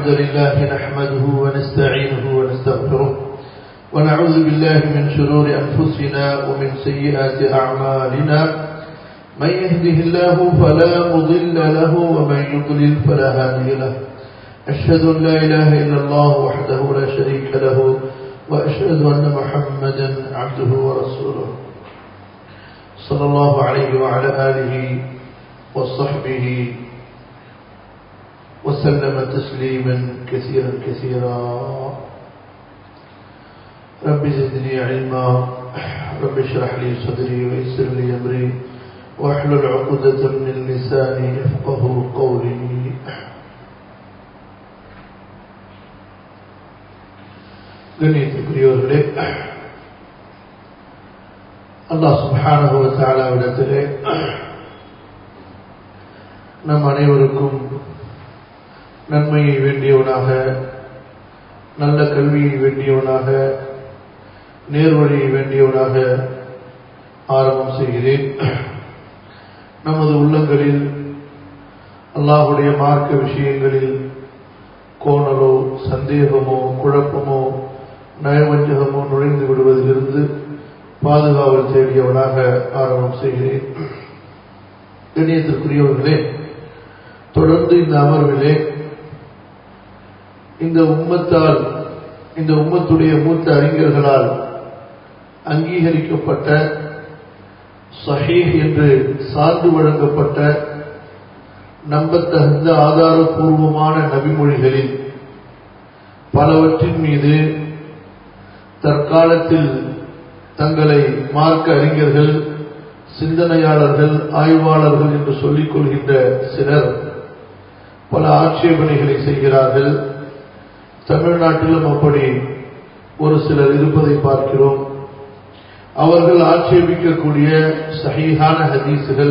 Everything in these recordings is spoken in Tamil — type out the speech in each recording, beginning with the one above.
الحمد لله نحمده ونستعينه ونستغفره ونعوذ بالله من شرور أنفسنا ومن سيئات أعمالنا من يهده الله فلا مضل له ومن يضلل فلا هادي له أشهد أن لا إله إلا الله وحده لا شريك له وأشهد أن محمدا عبده ورسوله صلى الله عليه وعلى آله وصحبه وسلم تسليما كثيرا كثيرا رب زدني علما رب اشرح لي صدري ويسر لي أمري واحلل عقدة من لساني يفقه قولي கண்ணியத்துக்குரியவர்களே அல்லாஹ் சுப்ஹானஹு வ தஆலாவிடத்திலே நம் அனைவருக்கும் நன்மையை வேண்டியவனாக நல்ல கல்வியை வேண்டியவனாக நேர்வழியை வேண்டியவனாக ஆரம்பம் செய்கிறேன் நமது உள்ளங்களில் அல்லாஹுடைய மார்க்க விஷயங்களில் கோணலோ சந்தேகமோ குழப்பமோ நயவஞ்சகமோ நுழைந்து விடுவதிலிருந்து பாதுகாவல் தேடியவனாக ஆரம்பம் செய்கிறேன் கண்ணியத்திற்குரியவர்களே தொடர்ந்து இந்த அமர்விலே இந்த உம்மத்தால் இந்த உம்மத்துடைய மூத்த அறிஞர்களால் அங்கீகரிக்கப்பட்ட சஹீஹ் என்று சார்ந்து வழங்கப்பட்ட நம்பத்தகுந்த ஆதாரபூர்வமான நபிமொழிகளில் பலவற்றின் மீது தற்காலத்தில் தங்களை மார்க்க அறிஞர்கள் சிந்தனையாளர்கள் ஆய்வாளர்கள் என்று சொல்லிக் கொள்கின்ற சிலர் பல ஆட்சேபனைகளை செய்கிறார்கள் தமிழ்நாட்டிலும் அப்படி ஒரு சிலர் இருப்பதை பார்க்கிறோம் அவர்கள் ஆட்சேபிக்கக்கூடிய சஹீஹான ஹதீஸுகள்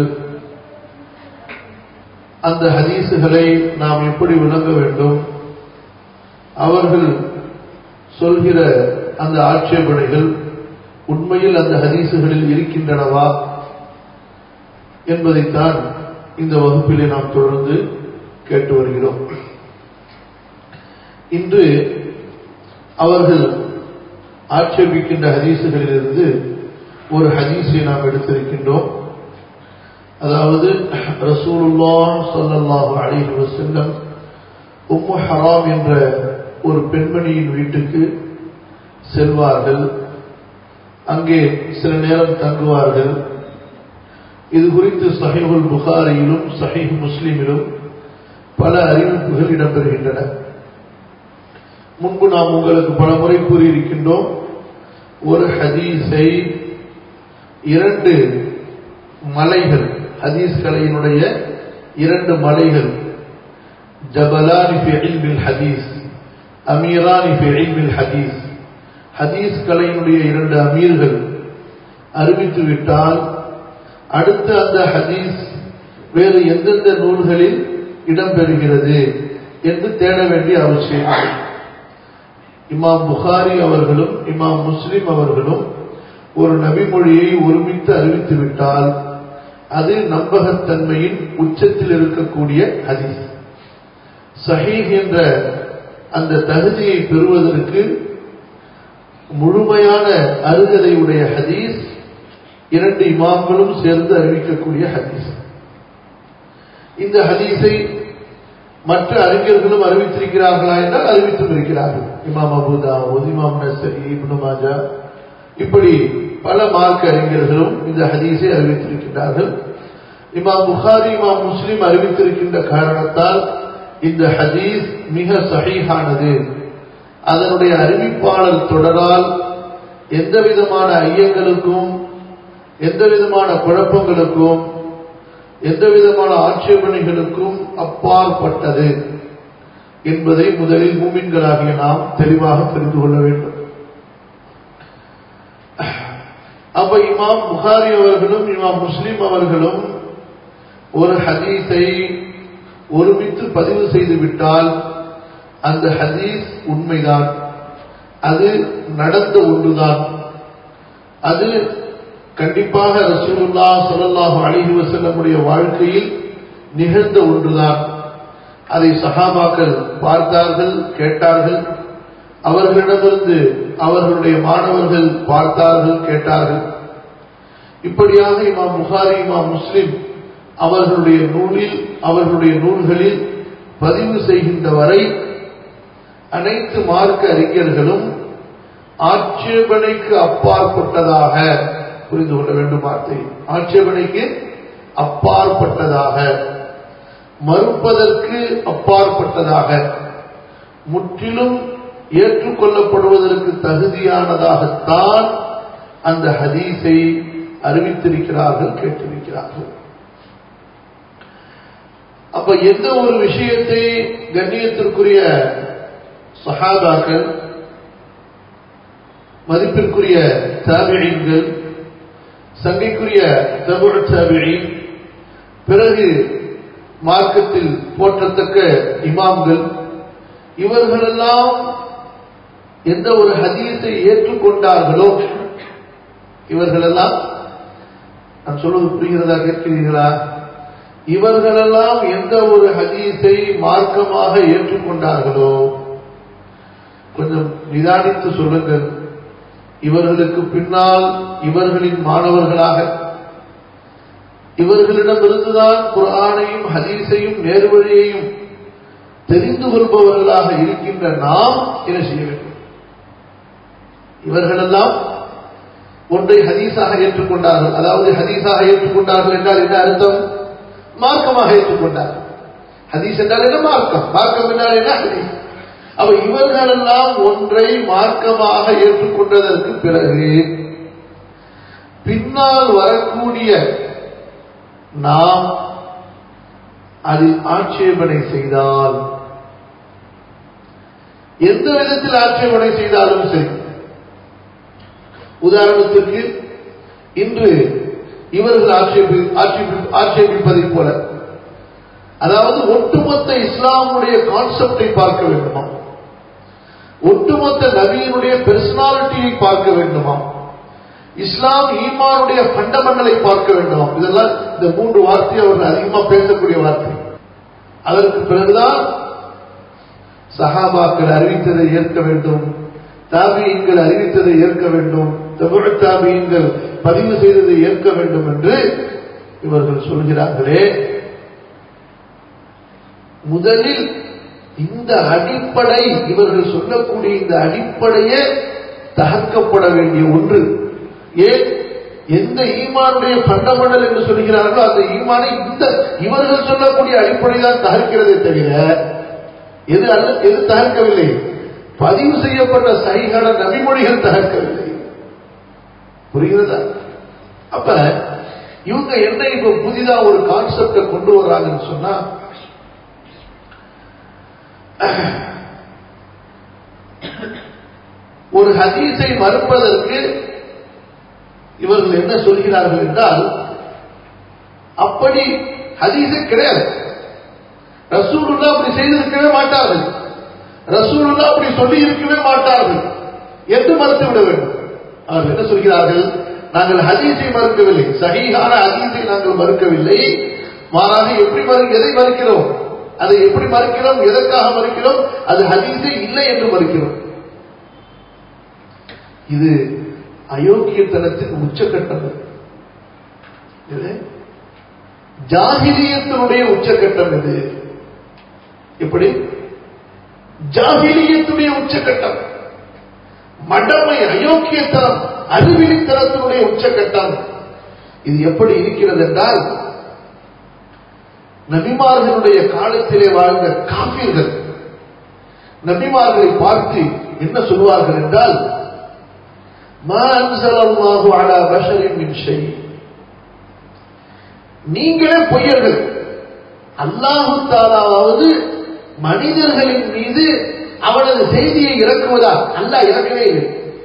அந்த ஹதீஸுகளை நாம் எப்படி விளங்க வேண்டும் அவர்கள் சொல்கிற அந்த ஆட்சேபனைகள் உண்மையில் அந்த ஹதீஸுகளில் இருக்கின்றனவா என்பதைத்தான் இந்த வகுப்பிலே நாம் தொடர்ந்து கேட்டு வருகிறோம் இன்று அவர்கள் ஆட்சேபிக்கின்ற ஹதீஸுகளிலிருந்து ஒரு ஹதீஸை நாம் எடுத்திருக்கின்றோம் அதாவது ரசூலுல்லா சொல்லல்லாஹு அலைஹி வஸல்லம் உம்மு ஹராம் என்ற ஒரு பெண்மணியின் வீட்டுக்கு செல்வார்கள் அங்கே சில நேரம் தங்குவார்கள் இது குறித்து சஹீஹுல் புகாரியிலும் சஹீஹ் முஸ்லிமிலும் பல அறிவிப்புகள் இடம்பெறுகின்றன முன்பு நாம் உங்களுக்கு பல முறை கூறியிருக்கின்றோம் ஒரு ஹதீஸை இரண்டு மலைகள் ஹதீஸ் கலையினுடைய இரண்டு மலைகள் ஜபலானி பில் ஹதீஸ் அமீரானி பில் ஹதீஸ் ஹதீஸ் கலையினுடைய இரண்டு அமீர்கள் அறிவித்து விட்டால் அடுத்து அந்த ஹதீஸ் வேறு எந்தெந்த நூல்களில் இடம்பெறுகிறது என்று தேட வேண்டிய அவசியம் இமாம் புகாரி அவர்களும் இமாம் முஸ்லிம் அவர்களும் ஒரு நபிமொழியை ஒருமித்து அறிவித்து விட்டால் அது நம்பகத்தன்மையின் உச்சத்தில் இருக்கக்கூடிய ஹதீஸ் சஹீஹ் என்ற அந்த தகுதியை பெறுவதற்கு முழுமையான அருகதையுடைய ஹதீஸ் இரண்டு இமாம்களும் சேர்ந்து அறிவிக்கக்கூடிய ஹதீஸ் இந்த ஹதீஸை மற்ற அறிஞர்களும் அறிவித்திருக்கிறார்களா என்றால் அறிவித்தும் இருக்கிறார்கள் இமாம் அபுதா இமாம் நசரி இப்னு மாஜா இப்படி பல மார்க்க அறிஞர்களும் இந்த ஹதீஸை அறிவித்திருக்கின்றார்கள் இமாம் புகாரி இமாம் முஸ்லிம் அறிவித்திருக்கின்ற காரணத்தால் இந்த ஹதீஸ் மிக சஹீஹானது அதனுடைய அறிவிப்பாளர் தொடரால் எந்த விதமான ஐயங்களுக்கும் எந்த விதமான குழப்பங்களுக்கும் எந்த விதமான ஆட்சேபனைகளுக்கும் அப்பாற்பட்டது என்பதை முதலில் மூமின்களாகிய நாம் தெளிவாக தெரிந்து கொள்ள வேண்டும் அப்ப இமாம் புகாரி அவர்களும் இமாம் முஸ்லிம் அவர்களும் ஒரு ஹதீஸை ஒருமித்து பதிவு செய்து விட்டால் அந்த ஹதீஸ் உண்மைதான் அது நடந்த ஒன்றுதான் அது கண்டிப்பாக ரசூலுல்லா ஸல்லல்லாஹு அலைஹி வஸல்லமுடைய வாழ்க்கையில் நிகழ்ந்த ஒன்றுதான் அதை சஹாபாக்கள் பார்த்தார்கள் கேட்டார்கள் அவர்களிடமிருந்து அவர்களுடைய மாணவர்கள் பார்த்தார்கள் கேட்டார்கள் இப்படியாக இமாம் புகாரி இமாம் முஸ்லிம் அவர்களுடைய நூலில் அவர்களுடைய நூல்களில் பதிவு செய்கின்ற வரை அனைத்து மார்க்க அறிஞர்களும் ஆட்சேபனைக்கு அப்பாற்பட்டதாக புரிந்து கொள்ள வேண்டும் வார்த்தை ஆட்சேபனைக்கு அப்பாற்பட்டதாக மறுப்பதற்கு அப்பாற்பட்டதாக முற்றிலும் ஏற்றுக்கொள்ளப்படுவதற்கு தகுதியானதாகத்தான் அந்த ஹதீஸை அறிவித்திருக்கிறார்கள் கேட்டிருக்கிறார்கள் அப்ப எந்த ஒரு விஷயத்தை கண்ணியத்திற்குரிய சஹாபாக்கள் மதிப்பிற்குரிய தாபிழிங்கள் சங்கைக்குரிய தபுழ தாபிழி பிறகு மார்க்கத்தில் போற்றத்தக்க இமாம்கள் இவர்களெல்லாம் எந்த ஒரு ஹதீஸை ஏற்றுக்கொண்டார்களோ இவர்களெல்லாம் நான் சொல்வது புரிகிறதா கேட்கிறீர்களா இவர்களெல்லாம் எந்த ஒரு ஹதீஸை மார்க்கமாக ஏற்றுக்கொண்டார்களோ கொஞ்சம் நிதானித்து சொல்லுங்கள் இவர்களுக்கு பின்னால் இவர்களின் மாணவர்களாக இவர்களிடமிருந்துதான் குரானையும் ஹதீஸையும் நேர்வழியையும் தெரிந்து கொள்பவர்களாக இருக்கின்ற நாம் என்ன செய்ய வேண்டும் இவர்களெல்லாம் ஒன்றை ஹதீஸாக ஏற்றுக்கொண்டார்கள் அதாவது ஹதீஸாக ஏற்றுக்கொண்டார்கள் என்றால் என்ன அர்த்தம் மார்க்கமாக ஏற்றுக்கொண்டார்கள் ஹதீஸ் என்றால் என்ன மார்க்கம் மார்க்கம் என்றால் என்ன ஹதீஸ் அப்ப இவர்களெல்லாம் ஒன்றை மார்க்கமாக ஏற்றுக்கொண்டதற்கு பிறகு பின்னால் வரக்கூடிய நாம் அதில் ஆட்சேபனை செய்தால் எந்த விதத்தில் ஆட்சேபனை செய்தாலும் சரி உதாரணத்திற்கு இன்று இவர்கள் ஆட்சேபி ஆட்சேபி- ஆட்சேபிப்பதைப் போல அதாவது ஒட்டுமொத்த இஸ்லாமுடைய கான்செப்டை பார்க்க வேண்டுமா ஒட்டுமொத்த நபியினுடைய பெர்சனாலிட்டியை பார்க்க வேண்டுமா இஸ்லாம் ஈமானுடைய ஃபண்டமெண்டலை பார்க்க வேண்டுமா இதெல்லாம் இந்த மூன்று வார்த்தை அவர்கள் அதிகமா பேசக்கூடிய வார்த்தை அதற்கு பிறகுதான் சஹாபாக்கள் அறிவித்ததை ஏற்க வேண்டும் தாபியங்கள் அறிவித்ததை ஏற்க வேண்டும் தமிழ் தாபியங்கள் பதிவு செய்ததை ஏற்க வேண்டும் என்று இவர்கள் சொல்கிறார்களே முதலில் இந்த அடிப்படை இவர்கள் சொல்லக்கூடிய இந்த அடிப்படையே தகர்க்கப்பட வேண்டிய ஒன்று ஏன் எந்த ஈமானுடைய ஃபண்டமெண்டல் என்று சொல்கிறார்களோ அந்த ஈமானை இந்த இவர்கள் சொல்லக்கூடிய அடிப்படை தான் தகர்க்கிறதே தவிர எது அல்ல எது தகர்க்கவில்லை பதிவு செய்யப்பட்ட சைகான நபிமொழிகள் தகர்க்கவில்லை புரிகிறதா அப்ப இவங்க என்ன இப்ப புதிதா ஒரு கான்செப்டை கொண்டு வர்றாங்கன்னு சொன்னா ஒரு ஹதீஸை மறுப்பதற்கு இவர்கள் என்ன சொல்கிறார்கள் என்றால் அப்படி ஹதீஸே கிடையாது ரசூலுல்லா அப்படி செய்திருக்கவே மாட்டார்கள் ரசூலுல்லா அப்படி சொல்லி இருக்கவே மாட்டார்கள் என்று மறுத்து விட வேண்டும் அவர்கள் என்ன சொல்கிறார்கள் நாங்கள் ஹதீஸை மறுக்கவில்லை சஹீஹான ஹதீஸை நாங்கள் மறுக்கவில்லை மாறாக எப்படி மறு எதை மறுக்கிறோம் அதை எப்படி மறுக்கிறோம் எதற்காக மறுக்கிறோம் அது ஹதீஸே இல்லை என்று மறுக்கிறோம் இது அயோக்கியத்தனத்தின் உச்சக்கட்டம் இது. இது ஜாகிலியத்தினுடைய உச்சக்கட்டம் இது எப்படி ஜாகிலியத்துடைய உச்சக்கட்டம் மடமை அயோக்கியத்தனம் அறிவிலித்தனத்தினுடைய உச்சக்கட்டம் இது எப்படி இருக்கிறது என்றால் நபிமார்களுடைய காலத்திலே வாழ்ந்த காபீர்கள் நபிமார்களை பார்த்து என்ன சொல்வார்கள் என்றால் ما أنزل الله على بشر من شيء நீங்களே பொய்யர்கள் அல்லாஹு தாலாவது மனிதர்களின் மீது அவனது செய்தியை இறக்குவதா அல்லாஹ் இறக்கவே இல்லை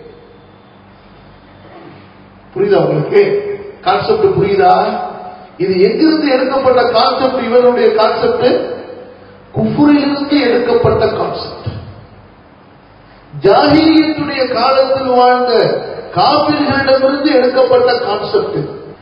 புரியுதா உங்களுக்கு கான்செப்ட் புரியுதா இது எங்கிருந்து எடுக்கப்பட்ட கான்செப்ட் இவருடைய கான்செப்ட் குஃபுரிலிருந்து எடுக்கப்பட்ட கான்செப்ட் ஜாகிலியத்துடைய காலத்தில் வாழ்ந்த காபிர்களிடமிருந்து எடுக்கப்பட்ட கான்செப்ட்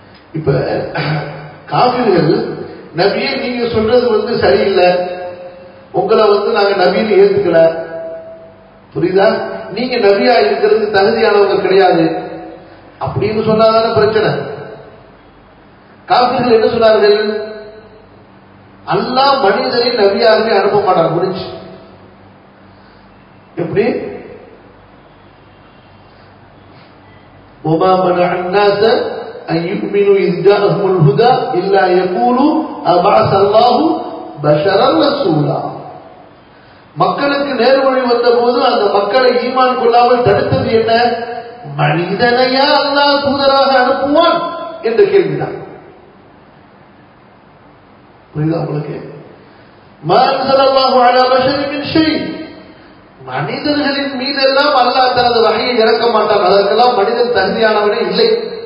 இப்ப காபிர்கள் நபியே நீங்க சொல்றது வந்து சரியில்லை உங்களை வந்து நாங்க நபின்னு ஏத்துக்கல புரியுதா நீங்க நபியா இருக்கிறது தகுதியானவங்க கிடையாது அப்படின்னு சொன்னாதானே பிரச்சனை காப்பீர்கள் என்ன சொன்னார்கள் அல்லாஹ் மனிதனை நபியாகவே அனுப்ப மாட்டார் முடிச்சு எப்படி وما منع الناس أن يؤمنوا إذ جاءهم الهدى إلا يقولوا أبعث الله بشرا رسولا மக்களுக்கு நேர்வழி வந்த போது அந்த மக்களை ஈமான் கொள்ளாமல் தடுத்தது என்ன மனிதனையா அல்லாஹ் தூதராக அனுப்புவான் என்ற கேள்விதான் புரியுதா உங்களுக்கு மனிதர்களின் மீதெல்லாம் அல்லாஹ் தனது வகையை இறக்க மாட்டான் அதற்கெல்லாம் மனிதன் தகுதியானவனே இல்லை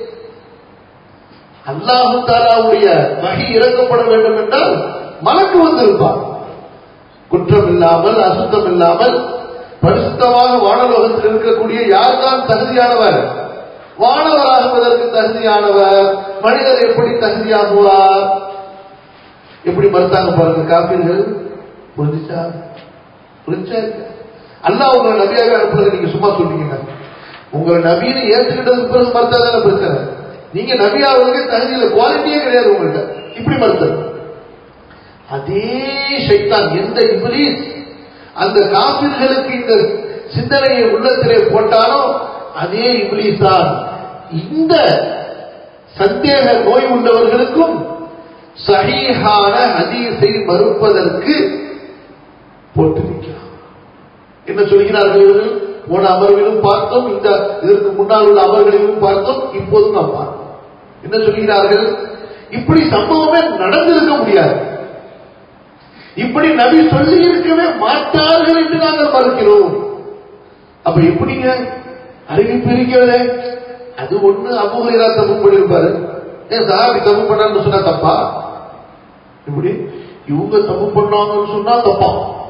அல்லாஹு தாலாவுடைய வகை இறக்கப்பட வேண்டும் என்றால் மலக்கு வந்திருப்பான் குற்றம் இல்லாமல் அசுத்தம் இல்லாமல் பரிசுத்தமாக வானலோகத்தில் இருக்கக்கூடிய யார் தான் தகுதியானவர் வானவராகுவதற்கு தகுதியானவர் மனிதர் எப்படி தகுதியாகுவார் எப்படி மறுத்தாங்க பாருங்க காப்பீர்கள் புரிஞ்சுச்சா புரிஞ்சா அல்லா உங்களை நபியாக அனுப்புறது நீங்க சும்மா சொல்றீங்க உங்களை நபின்னு ஏற்றுக்கிட்டதுக்கு பிறகு மறுத்தா தானே பிரச்சனை நீங்க நபியாவதுக்கு தகுதியில குவாலிட்டியே கிடையாது உங்கள்கிட்ட இப்படி மறுத்தது அதே சைத்தான் எந்த இப்ரீஸ் அந்த காப்பீர்களுக்கு இந்த சிந்தனையை உள்ளத்திலே போட்டானோ அதே இப்ரீஸ் தான் இந்த சந்தேக நோய் உள்ளவர்களுக்கும் சகிஹான ஹதீஸை மறுப்பதற்கு போட்டிருக்கிறார் என்ன சொல்கிறார்கள் இவர்கள் போன அமர்விலும் பார்த்தோம் இந்த இதற்கு முன்னால் உள்ள அமர்களிலும் பார்த்தோம் இப்போதும் நாம் பார்த்தோம் என்ன சொல்கிறார்கள் இப்படி சம்பவமே நடந்திருக்க முடியாது இப்படி நபி சொல்லி இருக்கவே மாட்டார்கள் என்று நாங்கள் மறுக்கிறோம் அப்ப எப்படிங்க அறிவிப்பு இருக்கிறதே அது ஒண்ணு அபூஹரா தப்பு பண்ணிருப்பாரு ஏன் சஹாபி தப்பு பண்ணான்னு சொன்னா தப்பா இப்படி இவங்க தப்பு பண்ணாங்கன்னு சொன்னா தப்பா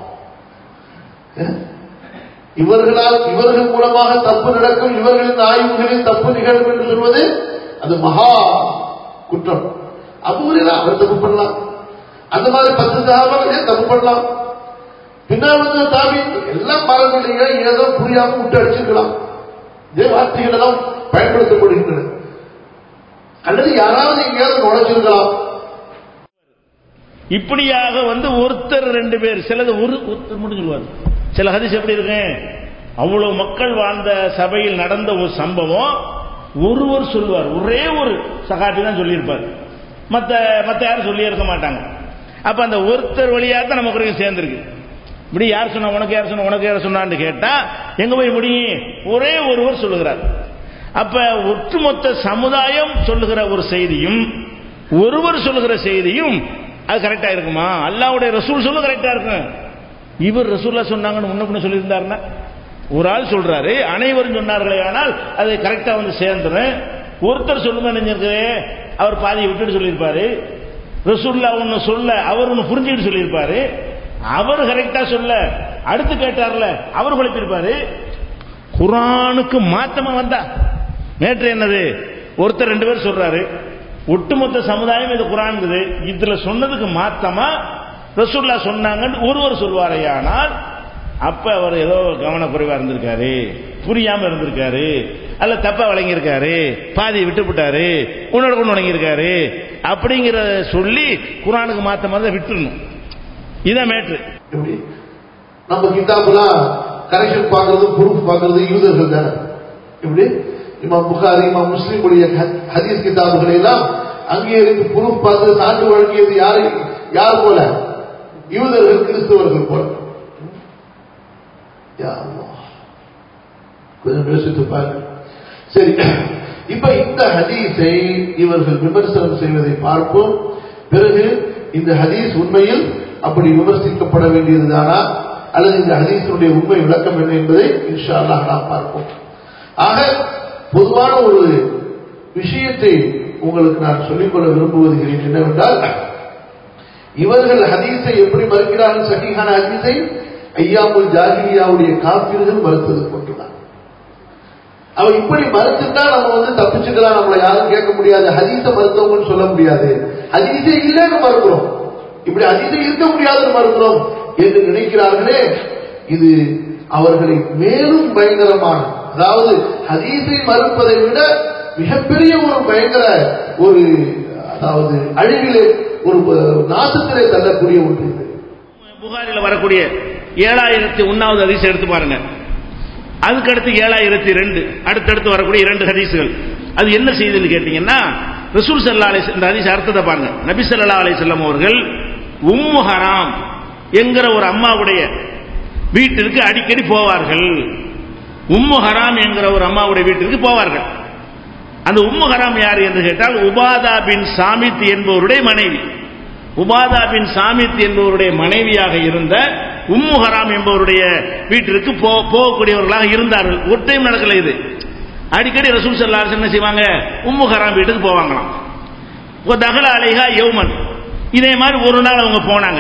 இவர்களால் இவர்கள் மூலமாக தப்பு நடக்கும் இவர்களின் ஆய்வுகளில் தப்பு நிகழும் என்று சொல்வது அது மகா குற்றம் அபூரில் அவர் தப்பு பண்ணலாம் அந்த மாதிரி பத்து சகாபாக்கள் தப்பு பண்ணலாம் பின்னால் வந்து தாவி எல்லாம் மரநிலையோ ஏதோ புரியாம விட்டு அடிச்சிருக்கலாம் இதே வார்த்தைகள் எல்லாம் பயன்படுத்தப்படுகின்றன அல்லது யாராவது எங்கேயாவது நுழைச்சிருக்கலாம் இப்படியாக வந்து ஒருத்தர் ரெண்டு பேர் சிலது ஒரு ஒருத்தர் முடிஞ்சிருவார் சில ஹதீஸ் எப்படி இருக்கு அவ்வளவு மக்கள் வாழ்ந்த சபையில் நடந்த ஒரு சம்பவம் ஒருவர் சொல்லுவார் ஒரே ஒரு சகாபி தான் சொல்லியிருப்பார் மற்ற மற்ற யாரும் சொல்லி இருக்க மாட்டாங்க அப்ப அந்த ஒருத்தர் வழியா தான் நமக்கு வரைக்கும் சேர்ந்திருக்கு இப்படி யார் சொன்னா உனக்கு யார் சொன்ன உனக்கு யார் சொன்னான்னு கேட்டா எங்க போய் முடியும் ஒரே ஒருவர் சொல்லுகிறார் அப்ப ஒட்டுமொத்த சமுதாயம் சொல்லுகிற ஒரு செய்தியும் ஒருவர் சொல்லுகிற செய்தியும் அது கரெக்டா இருக்குமா அல்லாவுடைய ரசூல் சொல்ல கரெக்டா இருக்கும் இவர் ரசூல்லா சொன்னாங்கன்னு முன்ன பின்ன சொல்லியிருந்தாருன்னா ஒரு ஆள் சொல்றாரு அனைவரும் சொன்னார்களே ஆனால் அது கரெக்டா வந்து சேர்ந்துடும் ஒருத்தர் சொல்லுங்க நினைஞ்சிருக்கு அவர் பாதியை விட்டுட்டு சொல்லியிருப்பாரு ரசூல்லா ஒன்னு சொல்ல அவர் ஒன்னு புரிஞ்சுக்கிட்டு சொல்லியிருப்பாரு அவர் கரெக்டா சொல்ல அடுத்து கேட்டார்ல அவர் குழப்பிருப்பாரு குரானுக்கு மாத்தமா வந்தா நேற்று என்னது ஒருத்தர் ரெண்டு பேர் சொல்றாரு ஒட்டுமொத்த சமுதாயம் இது குரான் இதுல சொன்னதுக்கு மாத்தமா ரசூல்லா சொன்னாங்கன்னு ஒருவர் சொல்வாரையானால் அப்ப அவர் ஏதோ கவனக்குறைவா இருந்திருக்காரு புரியாம இருந்திருக்காரு அல்ல தப்பா வழங்கியிருக்காரு பாதி விட்டுவிட்டாரு உன்னோட கொண்டு வழங்கியிருக்காரு அப்படிங்கிற சொல்லி குரானுக்கு மாத்த மாதிரி விட்டுருணும் இதான் மேட்ரு எப்படி நம்ம கிதாபுலாம் கரெக்ஷன் பார்க்கறது ப்ரூஃப் பார்க்கறது யூதர்கள் தானே இப்படி இமாம் புகாரி இமாம் முஸ்லீம் உடைய ஹதீஸ் கிதாபுகளை எல்லாம் அங்கே இருந்து ப்ரூஃப் பார்த்து சான்று வழங்கியது யாரு யார் போல யூதர்கள் கிறிஸ்தவர்கள் போல யா அல்லாஹ். கொஞ்சம் யோசித்து பாருங்க சரி இப்ப இந்த ஹதீஸை இவர்கள் விமர்சனம் செய்வதை பார்ப்போம் பிறகு இந்த ஹதீஸ் உண்மையில் அப்படி விமர்சிக்கப்பட வேண்டியதுதானா அல்லது இந்த ஹதீஸினுடைய உண்மை விளக்கம் என்ன என்பதை இன்ஷா அல்லாஹ் நாம் பார்ப்போம் ஆக பொதுவான ஒரு விஷயத்தை உங்களுக்கு நான் சொல்லிக்கொள்ள விரும்புவதுகிறேன் என்னவென்றால் இவர்கள் ஹதீஸை எப்படி மறுக்கிறார்கள் சகிஹான ஹதீஸை ஐயாமுல் ஜாகிலியாவுடைய காப்பீர்கள் மறுத்தது கொண்டுதான் அவன் இப்படி மறுத்துட்டா நம்ம வந்து தப்பிச்சுக்கலாம் நம்மளை யாரும் கேட்க முடியாது ஹதீஸ மறுத்தவங்கன்னு சொல்ல முடியாது ஹதீஸே இல்லைன்னு மறுக்கிறோம் இப்படி ஹதீஸே இருக்க முடியாதுன்னு மறுக்கிறோம் என்று நினைக்கிறார்களே இது அவர்களை மேலும் பயங்கரமான அதாவது ஹதீஸை மறுப்பதை விட மிகப்பெரிய ஒரு பயங்கர ஒரு அதாவது அழிவிலே ஒரு நாசத்திலே தள்ளக்கூடிய ஒன்று இது புகாரில வரக்கூடிய ஏழாயிரத்தி ஒன்னாவது ஹதீஸ் எடுத்து பாருங்க அதுக்கு அடுத்து ஏழாயிரத்தி ரெண்டு அடுத்தடுத்து வரக்கூடிய இரண்டு ஹதீஸ்கள் அது என்ன செய்யுதுன்னு கேட்டீங்கன்னா ரசூல் சல்லா அலை இந்த ஹதீஸ் அர்த்தத்தை பாருங்க நபி ஸல்லல்லாஹு அலைஹி வஸல்லம் அவர்கள் உம்மு ஹராம் என்கிற ஒரு அம்மாவுடைய வீட்டிற்கு அடிக்கடி போவார்கள் உம்மு ஹராம் என்கிற ஒரு அம்மாவுடைய வீட்டிற்கு போவார்கள் அந்த உம்மு ஹராம் யார் என்று கேட்டால் உபாதா பின் சாமித் என்பவருடைய மனைவி உபாதா பின் சாமித் என்பவருடைய மனைவியாக இருந்த உம்மு ஹராம் என்பவருடைய வீட்டிற்கு போ- போகக்கூடியவர்களாக இருந்தார்கள் ஒரு டைம் நடக்கல இது அடிக்கடி ரசூல் சல்லாஸ் என்ன செய்வாங்க உம்மு ஹராம் வீட்டுக்கு போவாங்களாம் ஒரு தகல அலைஹா யௌமன் இதே மாதிரி ஒரு நாள் அவங்க போனாங்க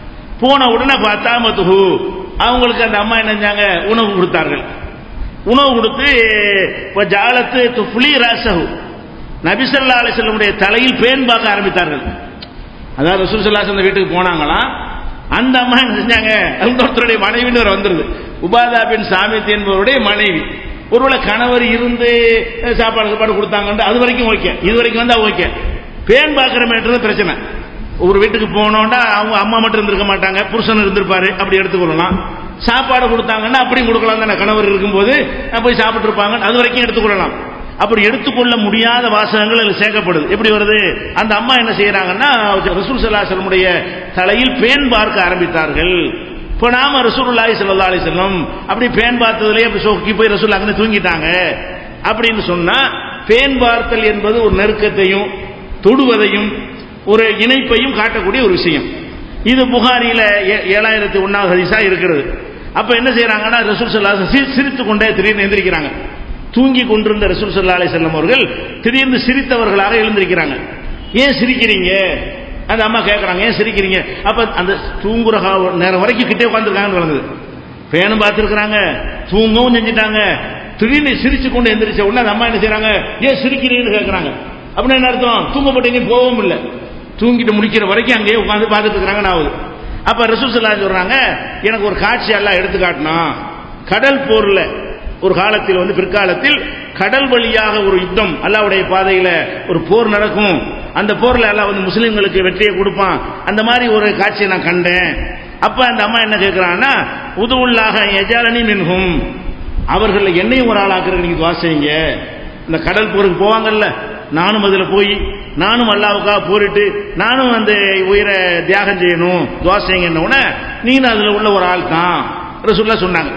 போன உடனே பார்த்தா மத்துஹு அவங்களுக்கு அந்த அம்மா என்ன செஞ்சாங்க உணவு கொடுத்தார்கள் உணவு கொடுத்து இப்போ ஜாலத்து துஃப்ளி ராசஹு நபிசல்லா அலிசல்லமுடைய தலையில் பேன் பார்க்க ஆரம்பித்தார்கள் அதாவது ரசூல் சல்லாஸ் அந்த வீட்டுக்கு போனாங்களாம் அந்த அம்மா என்ன செஞ்சாங்க இன்னொருத்தருடைய மனைவின்னு ஒரு வந்துருது உபாதா பின் சாமித் என்பவருடைய மனைவி ஒருவேளை கணவர் இருந்து அஹ், சாப்பாடு சாப்பாடு கொடுத்தாங்கன்னு அது வரைக்கும் ஓகே இது வரைக்கும் வந்தா ஓகே பேன் பார்க்கறமேன்றது பிரச்சனை ஒரு வீட்டுக்கு போனோம்னா அவங்க அம்மா மட்டும் இருந்திருக்க மாட்டாங்க புருஷன் இருந்திருப்பாரு அப்படி எடுத்துக்கொள்ளலாம் சாப்பாடு கொடுத்தாங்கன்னா அப்படியும் கொடுக்கலாம் தானே கணவர் இருக்கும்போது அஹ், போய் சாப்பிட்டு இருப்பாங்க அது வரைக்கும் எடுத்துக்கொள்ளலாம் அப்படி எடுத்துக்கொள்ள முடியாத வாசகங்கள் அதில் சேர்க்கப்படுது எப்படி வருது அந்த அம்மா என்ன செய்யறாங்கன்னா ரசூல் சல்லாஹலமுடைய தலையில் பேன் பார்க்க ஆரம்பித்தார்கள் இப்போ நாம ரசூலுல்லாஹி ஸல்லல்லாஹு அலைஹி வஸல்லம் அப்படி பேன் பார்த்ததுலயே அப்படி சோக்கி போய் ரசூல் அங்கே தூங்கிட்டாங்க அப்படின்னு சொன்னா பேன் பார்த்தல் என்பது ஒரு நெருக்கத்தையும் தொடுவதையும் ஒரு இணைப்பையும் காட்டக்கூடிய ஒரு விஷயம் இது புகாரியில ஏ- ஏழாயிரத்தி ஒன்னாவது ஹதீஸா இருக்கிறது அப்ப என்ன செய்யறாங்கன்னா ரசூல் சல்லாஹ் சிரித்து கொண்டே திடீர்னு எந்திரிக்கிறாங்க தூங்கி கொண்டிருந்த ரசூல் சல்லா அலி செல்லம் அவர்கள் திடீர்னு சிரித்தவர்களாக எழுந்திருக்கிறாங்க ஏன் சிரிக்கிறீங்க அந்த அம்மா கேட்கறாங்க ஏன் சிரிக்கிறீங்க அப்ப அந்த தூங்குற கா- நேரம் வரைக்கும் கிட்டே உட்காந்துருக்காங்கன்னு வழங்குது பேனும் பார்த்துருக்குறாங்க தூங்கவும் செஞ்சுட்டாங்க திடீர்னு சிரிச்சு கொண்டு எந்திரிச்ச உடனே அந்த அம்மா என்ன செய்றாங்க ஏன் சிரிக்கிறீங்கன்னு கேட்கறாங்க அப்படின்னு என்ன அர்த்தம் தூங்க போட்டு போகவும் இல்லை தூங்கிட்டு முடிக்கிற வரைக்கும் அங்கேயே உட்காந்து பார்த்துட்டு இருக்கிறாங்கன்னு ஆகுது அப்ப ரசூல் சல்லா சொல்றாங்க எனக்கு ஒரு காட்சி எல்லாம் எடுத்து காட்டினா கடல் போர்ல ஒரு காலத்தில் வந்து பிற்காலத்தில் கடல் வழியாக ஒரு யுத்தம் அல்லாவுடைய பாதையில ஒரு போர் நடக்கும் அந்த போர்ல எல்லாம் வந்து முஸ்லிம்களுக்கு வெற்றியை கொடுப்பான் அந்த மாதிரி ஒரு காட்சியை நான் கண்டேன் அப்ப அந்த அம்மா என்ன கேட்கிறான்னா உதுவுள்ளாக எஜாலனி மின்ஹும் அவர்கள் என்னையும் ஒரு ஆளாக்குறது நீங்க துவா செய்யுங்க இந்த கடல் போருக்கு போவாங்கல்ல நானும் அதுல போய் நானும் அல்லாவுக்காக போரிட்டு நானும் அந்த உயிரை தியாகம் செய்யணும் துவா செய்யுங்கன்ன உடனே நீங்க அதுல உள்ள ஒரு ஆள் தான் ரசூல்லா சொன்னாங்க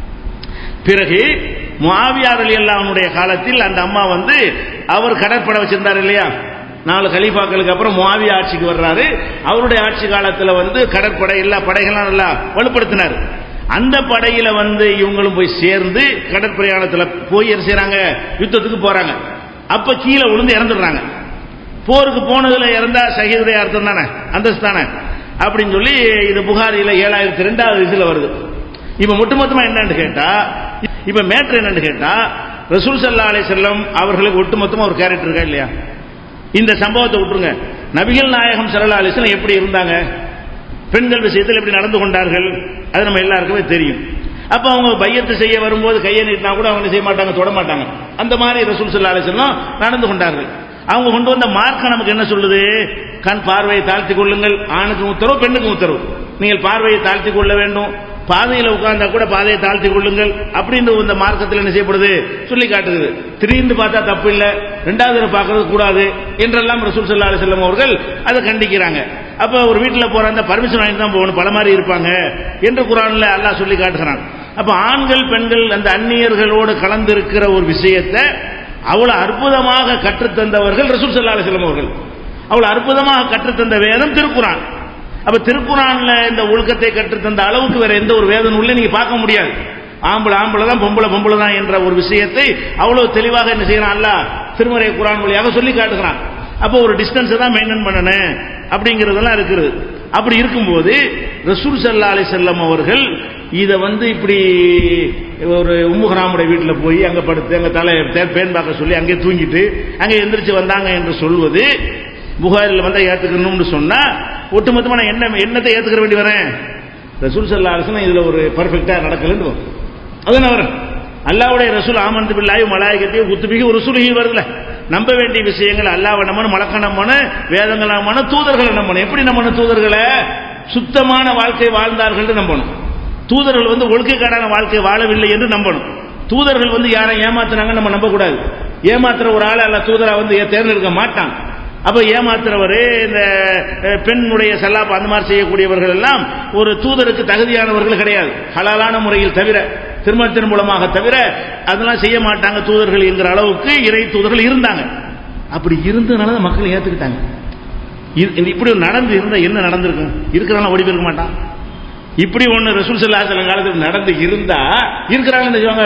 பிறகு முஆவியார் அலி அல்லாஹ்வுடைய காலத்தில் அந்த அம்மா வந்து அவர் கடற்படை வச்சிருந்தார் இல்லையா நாலு கலீஃபாக்களுக்கு அப்புறம் முஆவியா ஆட்சிக்கு வர்றாரு அவருடைய ஆட்சி காலத்துல வந்து கடற்படை எல்லா படைகளும் நல்லா வலுப்படுத்தினார் அந்த படையில வந்து இவங்களும் போய் சேர்ந்து கடற்பிரயாணத்துல போய் என்ன செய்றாங்க யுத்தத்துக்கு போறாங்க அப்ப கீழே விழுந்து இறந்துடுறாங்க போருக்கு போனதுல இறந்தா சஹீதுடைய அர்த்தம் தானே அந்தஸ்து தானே அப்படின்னு சொல்லி இது புகாரில ஏழாயிரத்தி ரெண்டாவது இதுல வருது இப்ப ஒட்டுமொத்தமா என்னன்னு கேட்டா இப்ப மேட்ரு என்னன்னு கேட்டா ரசூல் சல்லா அலி செல்லம் அவர்களுக்கு ஒட்டுமொத்தமா ஒரு கேரக்டர் இருக்கா இல்லையா இந்த சம்பவத்தை விட்டுருங்க நபிகள் நாயகம் சல்லா அலிஸ்லாம் எப்படி இருந்தாங்க பெண்கள் விஷயத்தில் எப்படி நடந்து கொண்டார்கள் அது நம்ம எல்லாருக்குமே தெரியும் அப்ப அவங்க பையத்து செய்ய வரும்போது கையை நீட்டினா கூட அவங்க என்ன செய்ய மாட்டாங்க தொட மாட்டாங்க அந்த மாதிரி ரசூல் சல்லா அலிஸ்லாம் நடந்து கொண்டார்கள் அவங்க கொண்டு வந்த மார்க்கம் நமக்கு என்ன சொல்லுது கண் பார்வையை தாழ்த்தி கொள்ளுங்கள் ஆணுக்கு உத்தரவு பெண்ணுக்கு உத்தரவு நீங்கள் பார்வையை தாழ்த்தி கொள்ள வேண்டும் பாதையில் உட்கார்ந்தா கூட பாதையை தாழ்த்தி கொள்ளுங்கள் அப்படின்னு இந்த மார்க்கத்தில் என்ன செய்யப்படுது சொல்லி காட்டுது திடீர்னு பார்த்தா தப்பு இல்லை ரெண்டாவது தடவை பார்க்கறது கூடாது என்றெல்லாம் ரசூல் சல்லா அலி செல்லம் அவர்கள் அதை கண்டிக்கிறாங்க அப்ப ஒரு வீட்டில் போற அந்த பர்மிஷன் வாங்கி தான் போகணும் பல மாதிரி இருப்பாங்க என்று குரான்ல அல்லாஹ் சொல்லி காட்டுகிறான் அப்ப ஆண்கள் பெண்கள் அந்த அந்நியர்களோடு கலந்து இருக்கிற ஒரு விஷயத்தை அவ்வளவு அற்புதமாக கற்றுத்தந்தவர்கள் ரசூல் சல்லா அலி செல்லம் அவர்கள் அவ்வளவு அற்புதமாக கற்றுத்தந்த வேதம் திருக்குறான் அப்ப திருக்குறான்ல இந்த ஒழுக்கத்தை கற்றுத்தந்த அளவுக்கு வேற எந்த ஒரு வேதம் உள்ள நீங்க பார்க்க முடியாது ஆம்பளை ஆம்பளை தான் பொம்பளை பொம்பளை தான் என்ற ஒரு விஷயத்தை அவ்வளவு தெளிவாக என்ன செய்யறான் அல்ல திருமறை குரான் வழியாக சொல்லி காட்டுகிறான் அப்போ ஒரு டிஸ்டன்ஸை தான் மெயின்டைன் பண்ணணும் அப்படிங்கிறதெல்லாம் இருக்குது அப்படி இருக்கும்போது ரசூல் சல்லா அலி செல்லம் அவர்கள் இதை வந்து இப்படி ஒரு உம்முகராமுடைய வீட்டில் போய் அங்கே படுத்து அங்கே தலை பேன் பார்க்க சொல்லி அங்கே தூங்கிட்டு அங்கே எந்திரிச்சு வந்தாங்க என்று சொல்வது புகாரில் வந்தால் ஏற்றுக்கணும்னு சொன்னா ஒட்டுமொத்தமாக நான் என்ன என்னத்தை ஏற்றுக்கிற வேண்டி வரேன் ரசூல் சல்லா அரசன் இதுல ஒரு பர்ஃபெக்டா நடக்கலன்னு வரும் அதுன்னு வரும் அல்லாவுடைய ரசூல் ஆமந்து பில்லாய் மலாயகத்தையும் குத்துபிக்கு ஒரு ரசூலுகி வருதுல நம்ப வேண்டிய விஷயங்கள் அல்லாவை நம்மனு மலக்க நம்மனு வேதங்கள் நம்மனு தூதர்களை நம்பணும் எப்படி நம்பணும் தூதர்களை சுத்தமான வாழ்க்கை வாழ்ந்தார்கள் நம்பணும் தூதர்கள் வந்து ஒழுக்கக்காடான வாழ்க்கை வாழவில்லை என்று நம்பணும் தூதர்கள் வந்து யாரை ஏமாத்துறாங்க நம்ம நம்பக்கூடாது ஏமாத்துற ஒரு ஆளை அல்ல தூதரா வந்து தேர்ந்தெடுக்க மாட்டான் அப்ப ஏமாத்துறவர் இந்த பெண்ணுடைய சல்லாப் அந்த மாதிரி செய்யக்கூடியவர்கள் எல்லாம் ஒரு தூதருக்கு தகுதியானவர்கள் கிடையாது ஹலாலான முறையில் தவிர திருமணத்தின் மூலமாக தவிர அதெல்லாம் செய்ய மாட்டாங்க தூதர்கள் என்கிற அளவுக்கு இறை தூதர்கள் இருந்தாங்க அப்படி இருந்ததுனால மக்கள் ஏத்துக்கிட்டாங்க இப்படி நடந்து இருந்தா என்ன நடந்திருக்கும் இருக்கிறாங்க ஓடி போயிருக்க மாட்டான் இப்படி ஒண்ணு ரசூல் சல்லா சில காலத்தில் நடந்து இருந்தா இருக்கிறாங்கன்னு நினைச்சவங்க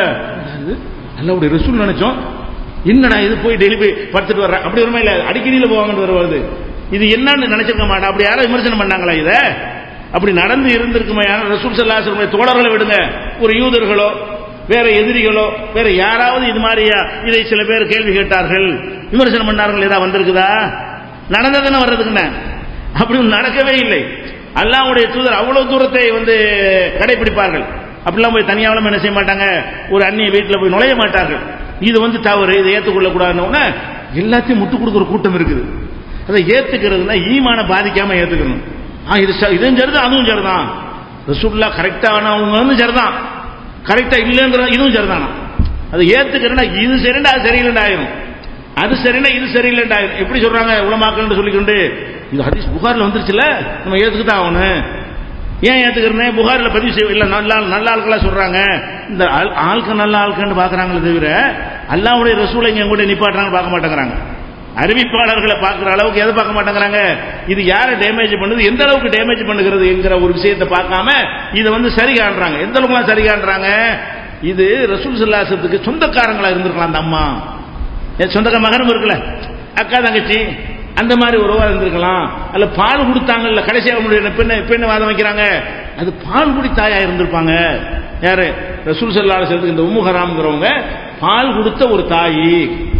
நல்ல ரசூல் நினைச்சோம் என்னடா இது போய் டெய்லி போய் படுத்துட்டு வர்றேன் அப்படி வருமா இல்ல அடிக்கடியில போவாங்கன்னு வருவது இது என்னன்னு நினைச்சிருக்க மாட்டா அப்படி யாரும் விமர்சனம் பண்ணாங்களா இத அப்படி நடந்து இருந்திருக்குமா யாரும் ரசூல் சல்லாசனுடைய தோழர்களை விடுங்க ஒரு யூதர்களோ வேற எதிரிகளோ வேற யாராவது இது மாதிரியா இதை சில பேர் கேள்வி கேட்டார்கள் விமர்சனம் பண்ணார்கள் ஏதாவது வந்திருக்குதா நடந்ததுன்னு வர்றதுக்குன்னு அப்படி நடக்கவே இல்லை அல்லாவுடைய தூதர் அவ்வளவு தூரத்தை வந்து கடைபிடிப்பார்கள் அப்படிலாம் போய் தனியாவளம் என்ன செய்ய மாட்டாங்க ஒரு அந்நிய வீட்டில் போய் நுழைய மாட்டார்கள் இது வந்து தவறு இதை ஏற்றுக்கொள்ள கூடாதுன்னு எல்லாத்தையும் முட்டு கொடுக்குற கூட்டம் இருக்குது அதை ஏத்துக்கிறதுனா ஈமான பாதிக்காம ஏத்துக்கணும் ஆ இது இதுவும் சரிதான் அதுவும் சரிதான் ரசூல்லா கரெக்டானவங்க வந்து சரிதான் கரெக்டா இல்லைங்கிற இதுவும் சரிதானா அதை ஏத்துக்கிறேன்னா இது சரிண்டா அது சரியில்லைண்டா ஆயிரும் அது சரினா இது சரியில்லைண்டா ஆயிரும் எப்படி சொல்றாங்க உலமாக்கள்னு சொல்லிக்கொண்டு இது ஹதீஸ் புகார்ல வந்துருச்சுல நம்ம ஏத்துக்கிட்டு ஆகணும் ஏன் ஏத்துக்கிறேன் புகார்ல பதிவு செய்ய இல்ல நல்ல நல்ல ஆட்களா சொல்றாங்க இந்த ஆட்கள் நல்ல ஆட்கள்னு பாக்குறாங்களே தவிர அல்லாவுடைய ரசூலை இங்க கூட நிப்பாட்டுறாங்க பார்க்க மாட்டேங்கிறாங்க அறிவிப்பாளர்களை பார்க்குற அளவுக்கு எதை பார்க்க மாட்டேங்கிறாங்க இது யாரை டேமேஜ் பண்ணுது எந்த அளவுக்கு டேமேஜ் பண்ணுகிறது என்கிற ஒரு விஷயத்தை பார்க்காம இதை வந்து சரி காண்றாங்க எந்த அளவுக்குலாம் சரி காண்றாங்க இது ரசூல் சல்லாசத்துக்கு சொந்தக்காரங்களா இருந்திருக்கலாம் அந்த அம்மா என் சொந்தக்கார மகனும் இருக்குல்ல அக்கா தங்கச்சி அந்த மாதிரி உறவா இருந்திருக்கலாம் அல்ல பால் கொடுத்தாங்கல்ல கடைசியாக அவங்களுடைய பெண்ணை பெண்ணை வாதம் வைக்கிறாங்க அது பால் குடி தாயா இருந்திருப்பாங்க யாரு ரசூல் சல்லாட சேர்த்துக்கு இந்த உம்முஹராம்ங்கிறவங்க பால் கொடுத்த ஒரு தாயி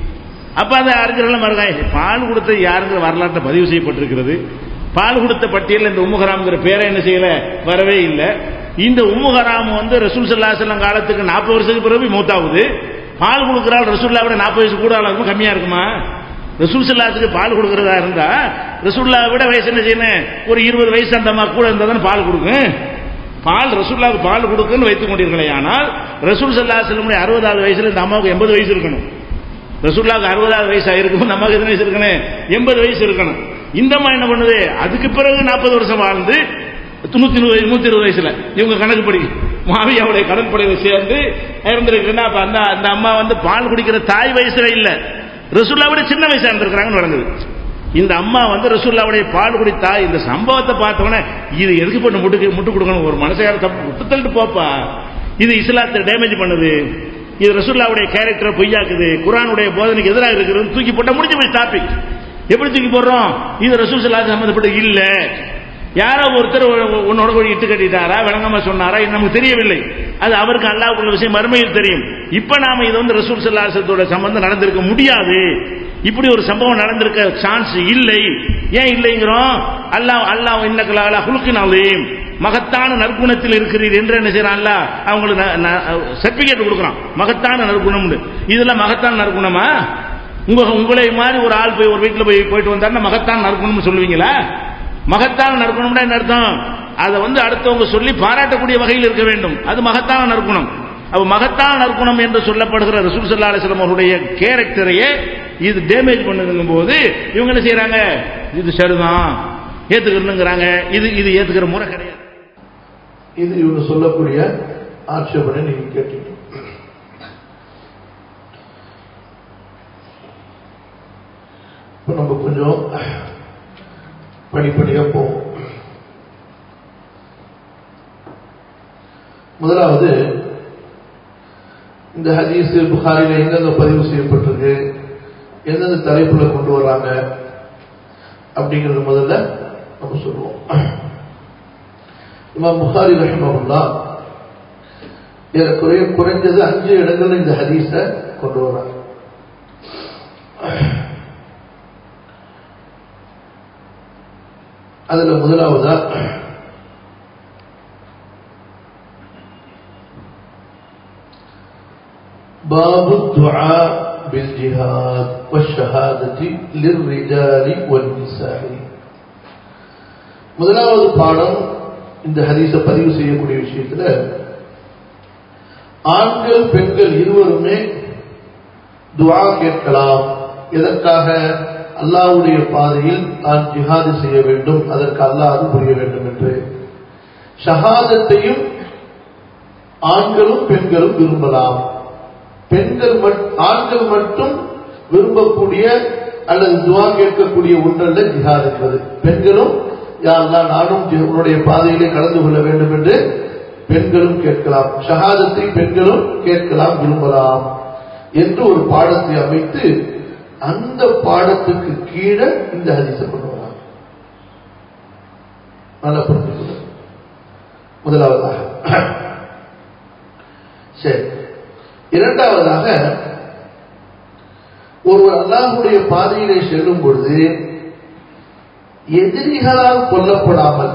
அப்ப அந்த அறிஞர்கள் மறுகாய் பால் கொடுத்த யாருங்கிற வரலாற்றை பதிவு செய்யப்பட்டிருக்கிறது பால் கொடுத்த பட்டியலில் இந்த உம்முஹராம்ங்கிற பேரை என்ன செய்யல வரவே இல்லை இந்த உம்முஹராம் வந்து ரசூல் சல்லாசலம் காலத்துக்கு நாற்பது வருஷத்துக்கு பிறகு மூத்தாவுது பால் கொடுக்கிறாள் ரசூல்லா விட நாற்பது வயசு கூட இருக்கும் கம்மியா இருக்குமா ரசூல் சல்லாத்துக்கு பால் கொடுக்கறதா இருந்தா ரசூல்லா விட வயசு என்ன செய்யணும் ஒரு இருபது வயசு அந்த அம்மா கூட இருந்தா தானே பால் கொடுக்கும் பால் ரசூல்லாவுக்கு பால் கொடுக்குன்னு வைத்துக் கொண்டீர்களே ஆனால் ரசூல் சல்லா செல்லுடைய அறுபதாவது வயசுல இந்த அம்மாவுக்கு எண்பது வயசு இருக்கணும் ரசூல்லாவுக்கு அறுபதாவது வயசு ஆயிருக்கும் இந்த அம்மாவுக்கு எத்தனை வயசு இருக்கணும் எண்பது வயசு இருக்கணும் இந்த அம்மா என்ன பண்ணுது அதுக்கு பிறகு நாற்பது வருஷம் வாழ்ந்து நூத்தி இருபது நூத்தி இருபது வயசுல இவங்க கணக்குப்படி மாவியாவுடைய கடற்படையில சேர்ந்து இருந்திருக்குன்னா அப்ப அந்த அந்த அம்மா வந்து பால் குடிக்கிற தாய் வயசுல இல்ல ரசூல்லா விட சின்ன வயசா இருந்திருக்கிறாங்கன்னு நடந்தது இந்த அம்மா வந்து ரசூல்லாவுடைய பால் குடித்தா இந்த சம்பவத்தை பார்த்தவொடனே இது எதுக்கு பண்ண முட்டு முட்டு கொடுக்கணும் ஒரு மனசையார தப்பு விட்டு தள்ளிட்டு போப்பா இது இஸ்லாத்தை டேமேஜ் பண்ணுது இது ரசூல்லாவுடைய கேரக்டரை பொய்யாக்குது குரானுடைய போதனைக்கு எதிராக இருக்கிறது தூக்கி போட்டா முடிஞ்சு போய் டாபிக் எப்படி தூக்கி போடுறோம் இது ரசூல் சல்லா சம்பந்தப்பட்ட இல்ல யாரோ ஒருத்தர் உன்னோட கூட இட்டு கட்டிட்டாரா விளங்காம சொன்னாரா இது நமக்கு தெரியவில்லை அது அவருக்கு அல்லாவுக்குள்ள விஷயம் மறுமையில் தெரியும் இப்ப நாம இது வந்து ரசூல் சல்லாசத்தோட சம்பந்தம் நடந்திருக்க முடியாது இப்படி ஒரு சம்பவம் நடந்திருக்க சான்ஸ் இல்லை ஏன் இல்லைங்கிறோம் அல்லாஹ் அல்லாஹ் இன்னக்கலா ஹுலுக்கின் அலையும் மகத்தான நற்குணத்தில் இருக்கிறீர் என்று என்ன செய்யறான் அவங்களுக்கு சர்டிபிகேட் கொடுக்குறான் மகத்தான நற்குணம் இதெல்லாம் மகத்தான நற்குணமா உங்க உங்களை மாதிரி ஒரு ஆள் போய் ஒரு வீட்டில் போய் போயிட்டு வந்தாருன்னா மகத்தான நற்குணம்னு சொல்லுவீங்களா மகத்தான நற்குணம்னா என்ன அர்த்தம் அதை வந்து அடுத்தவங்க சொல்லி பாராட்டக்கூடிய வகையில் இருக்க வேண்டும் அது மகத்தான நற்குணம் அப்ப மகத்தான நற்குணம் என்று சொல்லப்படுகிற ரசூல் சல்லா அலிஸ்லாம் அவருடைய கேரக்டரையே இது டேமேஜ் பண்ணுதுங்கும் போது இவங்க என்ன செய்யறாங்க இது சரிதான் ஏத்துக்கணுங்கிறாங்க இது இது ஏத்துக்கிற முறை கிடையாது இது இவங்க சொல்லக்கூடிய ஆட்சேபனை நீங்க கேட்டீங்க இப்ப நம்ம கொஞ்சம் படிப்படியா போவோம் முதலாவது இந்த ஹதீஸ் புகாரில எங்கெங்க பதிவு செய்யப்பட்டிருக்கு எந்தெந்த தலைப்புல கொண்டு வர்றாங்க அப்படிங்கறது முதல்ல நம்ம சொல்லுவோம் இமாம் புகாரி ரஹ்மகுல்லா குறைய குறைஞ்சது அஞ்சு இடங்கள்ல இந்த ஹதீஸ கொண்டு வர்றாங்க அதுல முதலாவதா باب الدعاء بالجهاد والشهادة للرجال والنساء முதலாவது பாடம் இந்த ஹதீஸை பதிவு செய்யக்கூடிய விஷயத்துல ஆண்கள் பெண்கள் இருவருமே துவா கேட்கலாம் எதற்காக அல்லாவுடைய பாதையில் நான் ஜிஹாது செய்ய வேண்டும் அதற்கு அல்லாஹ் புரிய வேண்டும் என்று ஷஹாதத்தையும் ஆண்களும் பெண்களும் விரும்பலாம் பெண்கள் ஆண்கள் மட்டும் விரும்பக்கூடிய அல்லது துவா கேட்கக்கூடிய ஒன்றல்ல ஜிஹாத் என்பது பெண்களும் யாரெல்லாம் நானும் உன்னுடைய பாதையிலே கலந்து கொள்ள வேண்டும் என்று பெண்களும் கேட்கலாம் ஷஹாதத்தை பெண்களும் கேட்கலாம் விரும்பலாம் என்று ஒரு பாடத்தை அமைத்து அந்த பாடத்துக்கு கீழே இந்த ஹதீஸை கொண்டு வராங்க நல்லா புரிஞ்சுக்கொள்ள முதலாவதாக சரி இரண்டாவதாக ஒருவர் அல்லாஹுடைய பாதையிலே செல்லும் பொழுது எதிரிகளால் கொல்லப்படாமல்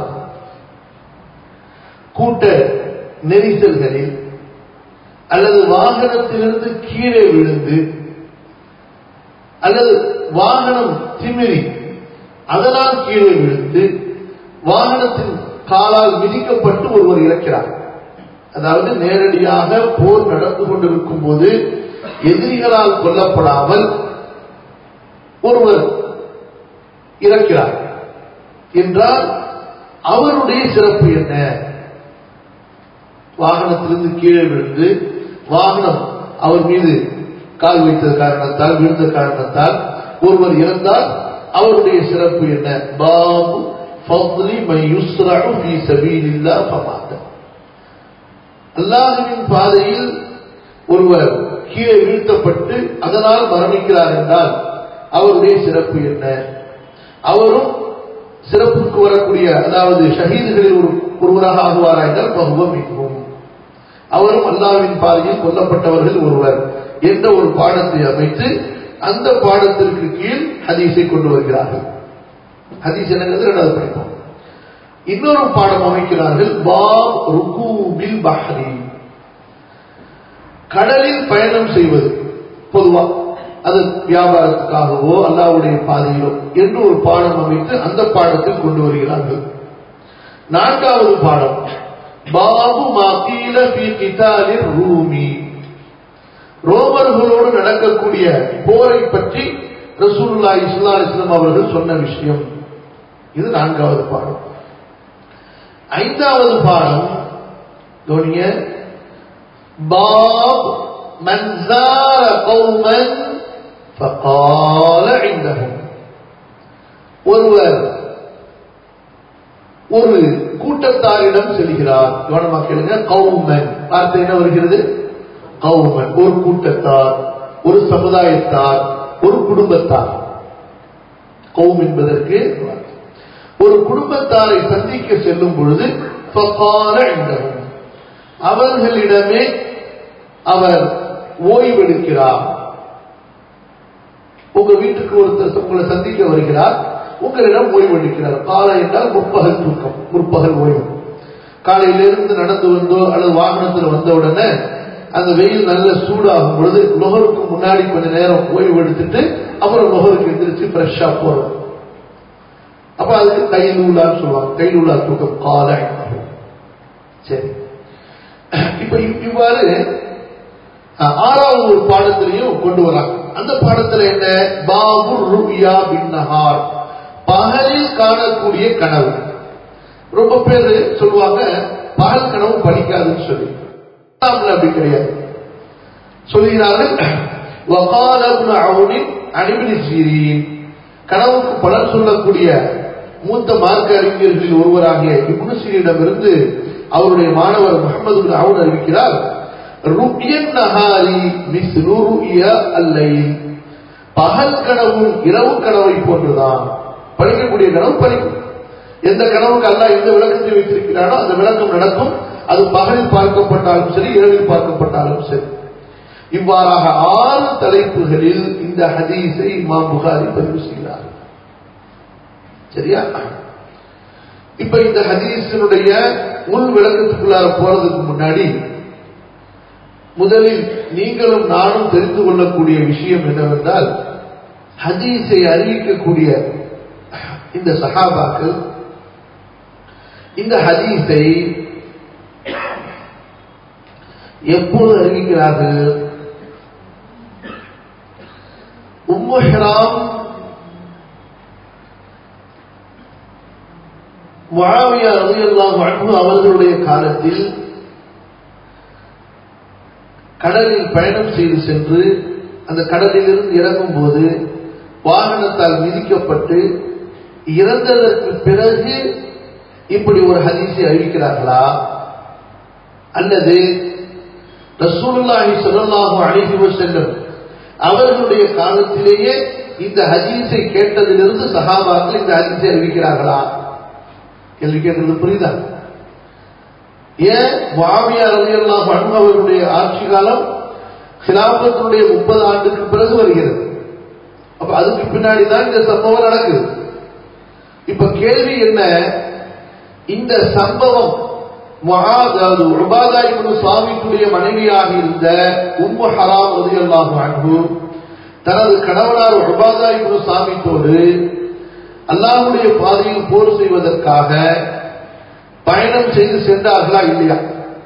கூட்ட நெரிசல்களில் அல்லது வாகனத்திலிருந்து கீழே விழுந்து அல்லது வாகனம் திமிரி அதனால் கீழே விழுந்து வாகனத்தின் காலால் மிதிக்கப்பட்டு ஒருவர் இறக்கிறார் அதாவது நேரடியாக போர் நடந்து கொண்டிருக்கும் போது எதிரிகளால் கொல்லப்படாமல் ஒருவர் இறக்கிறார் என்றால் அவருடைய சிறப்பு என்ன வாகனத்திலிருந்து கீழே விழுந்து வாகனம் அவர் மீது கால் வைத்தது காரணத்தால் விழுந்த காரணத்தால் ஒருவர் இறந்தால் அவருடைய சிறப்பு என்ன பாபு ஃபض்லி மை யுஸ்ரஉ ஃபீ சபீலில்லாஹ் ஃபமாத அல்லாஹ்வின் பாதையில் ஒருவர் கீழே வீழ்த்தப்பட்டு அதனால் மரணிக்கிறார் என்றால் அவருடைய சிறப்பு என்ன அவரும் சிறப்புக்கு வரக்கூடிய அதாவது ஷஹீதுகளில் ஒரு ஒருவராக ஆகுவாரா என்றால் பகுவம் மிகவும் அவரும் அல்லாவின் பாதையில் கொல்லப்பட்டவர்கள் ஒருவர் என்ற ஒரு பாடத்தை அமைத்து அந்த பாடத்திற்கு கீழ் ஹதீஸை கொண்டு வருகிறார்கள் ஹதீஸ் என்னங்கிறது ரெண்டாவது படிப்போம் இன்னொரு பாடம் அமைக்கிறார்கள் பாப் ருகூபில் பஹ்ரி கடலில் பயணம் செய்வது பொதுவா அது வியாபாரத்துக்காகவோ அல்லாவுடைய பாதையிலோ என்று ஒரு பாடம் அமைத்து அந்த பாடத்தில் கொண்டு வருகிறார்கள் நான்காவது பாடம் பாபு மாக்கீல பி கிதாலில் ரூமி ரோமர்களோடு நடக்கக்கூடிய போரை பற்றி ரசூல்லா இஸ்லா இஸ்லாம் அவர்கள் சொன்ன விஷயம் இது நான்காவது பாடம் ஐந்தாவது பாடம் கவனிய பாப் மன்சார கௌமன் فقال عندهم ஒருவர் ஒரு கூட்டத்தாரிடம் செல்கிறார் கவனமா கேளுங்க கௌமன் வார்த்தை என்ன வருகிறது கௌமன் ஒரு கூட்டத்தார் ஒரு சமுதாயத்தார் ஒரு குடும்பத்தார் கௌம் என்பதற்கு ஒரு குடும்பத்தாரை சந்திக்க செல்லும் பொழுது அவர்களிடமே அவர் ஓய்வெடுக்கிறார் உங்க வீட்டுக்கு ஒருத்தர் உங்களை சந்திக்க வருகிறார் உங்களிடம் ஓய்வெடுக்கிறார் காலை என்றால் முற்பகல் தூக்கம் முற்பகல் ஓய்வு காலையிலிருந்து நடந்து வந்தோ அல்லது வாகனத்தில் வந்த உடனே அந்த வெயில் நல்ல சூடாகும் பொழுது நுகருக்கு முன்னாடி கொஞ்ச நேரம் ஓய்வு எடுத்துட்டு அப்புறம் நுகருக்கு எந்திரிச்சு ஃப்ரெஷ்ஷா போறோம் அப்ப அதுக்கு கைலூலான்னு சொல்லுவாங்க கைலூலா தூக்கம் காலை சரி இப்ப இவ்வாறு ஆறாவது ஒரு பாடத்திலையும் கொண்டு வராங்க அந்த பாடத்துல என்ன பாபு ருபியா பின்னஹார் பகலில் காணக்கூடிய கனவு ரொம்ப பேர் சொல்லுவாங்க பகல் கனவு படிக்காதுன்னு சொல்லி அப்படி கிடையாது சொல்கிறார்கள் وقال ابن عون عن ابن سيرين கனவுக்கு பலன் சொல்லக்கூடிய மூத்த மார்க்க அறிஞர்களில் ஒருவராகிய இப்னு சீரிடமிருந்து அவருடைய மாணவர் முகமது பின் அவுன் அறிவிக்கிறார் ருக்யன் நஹாரி மிஸ்ரு ருக்ய அல்லை பகல் கனவும் இரவு கனவை போன்றுதான் படிக்கக்கூடிய கனவு படிக்கும் எந்த கனவுக்கு அல்ல எந்த விளக்கத்தை வைத்திருக்கிறானோ அந்த விளக்கம் நடக்கும் அது பகலில் பார்க்கப்பட்டாலும் சரி இரவில் பார்க்கப்பட்டாலும் சரி இவ்வாறாக ஆறு தலைப்புகளில் இந்த ஹதீஸை இமாம் புகாரி பதிவு செய்கிறார் சரியா இப்ப இந்த ஹதீஸினுடைய உள் விளக்கத்துக்குள்ளார போறதுக்கு முன்னாடி முதலில் நீங்களும் நானும் தெரிந்து கொள்ளக்கூடிய விஷயம் என்னவென்றால் ஹதீஸை அறிவிக்கக்கூடிய இந்த சஹாபாக்கள் இந்த ஹதீஸை எப்போது அறிவிக்கிறார்கள் உம்முஹராம் முஆவியா ரலியல்லாஹு அன்ஹு அவர்களுடைய காலத்தில் கடலில் பயணம் செய்து சென்று அந்த கடலிலிருந்து இறங்கும் போது வாகனத்தால் மிதிக்கப்பட்டு இறந்ததற்கு பிறகு இப்படி ஒரு ஹதீஸை அறிவிக்கிறார்களா அல்லது ரசூலுல்லாஹி ஸல்லல்லாஹு அலைஹி வஸல்லம் அவர்களுடைய காலத்திலேயே இந்த ஹதீஸை கேட்டதிலிருந்து சஹாபாக்கள் இந்த ஹதீஸை அறிவிக்கிறார்களா கேள்வி கேட்கிறது புரியுதா ஏன் முஆவியா ரலியல்லாஹு அன்ஹு அவர்களுடைய ஆட்சி காலம் கிலாபத்தினுடைய முப்பது ஆண்டுக்கு பிறகு வருகிறது அப்ப அதுக்கு பின்னாடி தான் இந்த சம்பவம் நடக்குது இப்ப கேள்வி என்ன இந்த சம்பவம் அதாவது உபாதா இப்னு சாமிக்குடைய மனைவியாக இருந்த உம்மு ஹராம் ரலியல்லாஹு அன்ஹு தனது கணவனார் உபாதா இப்னு சாமித்தோடு அல்லாஹ்வுடைய பாதையில் போர் செய்வதற்காக பயணம் செய்து சென்றார்களா இல்லையா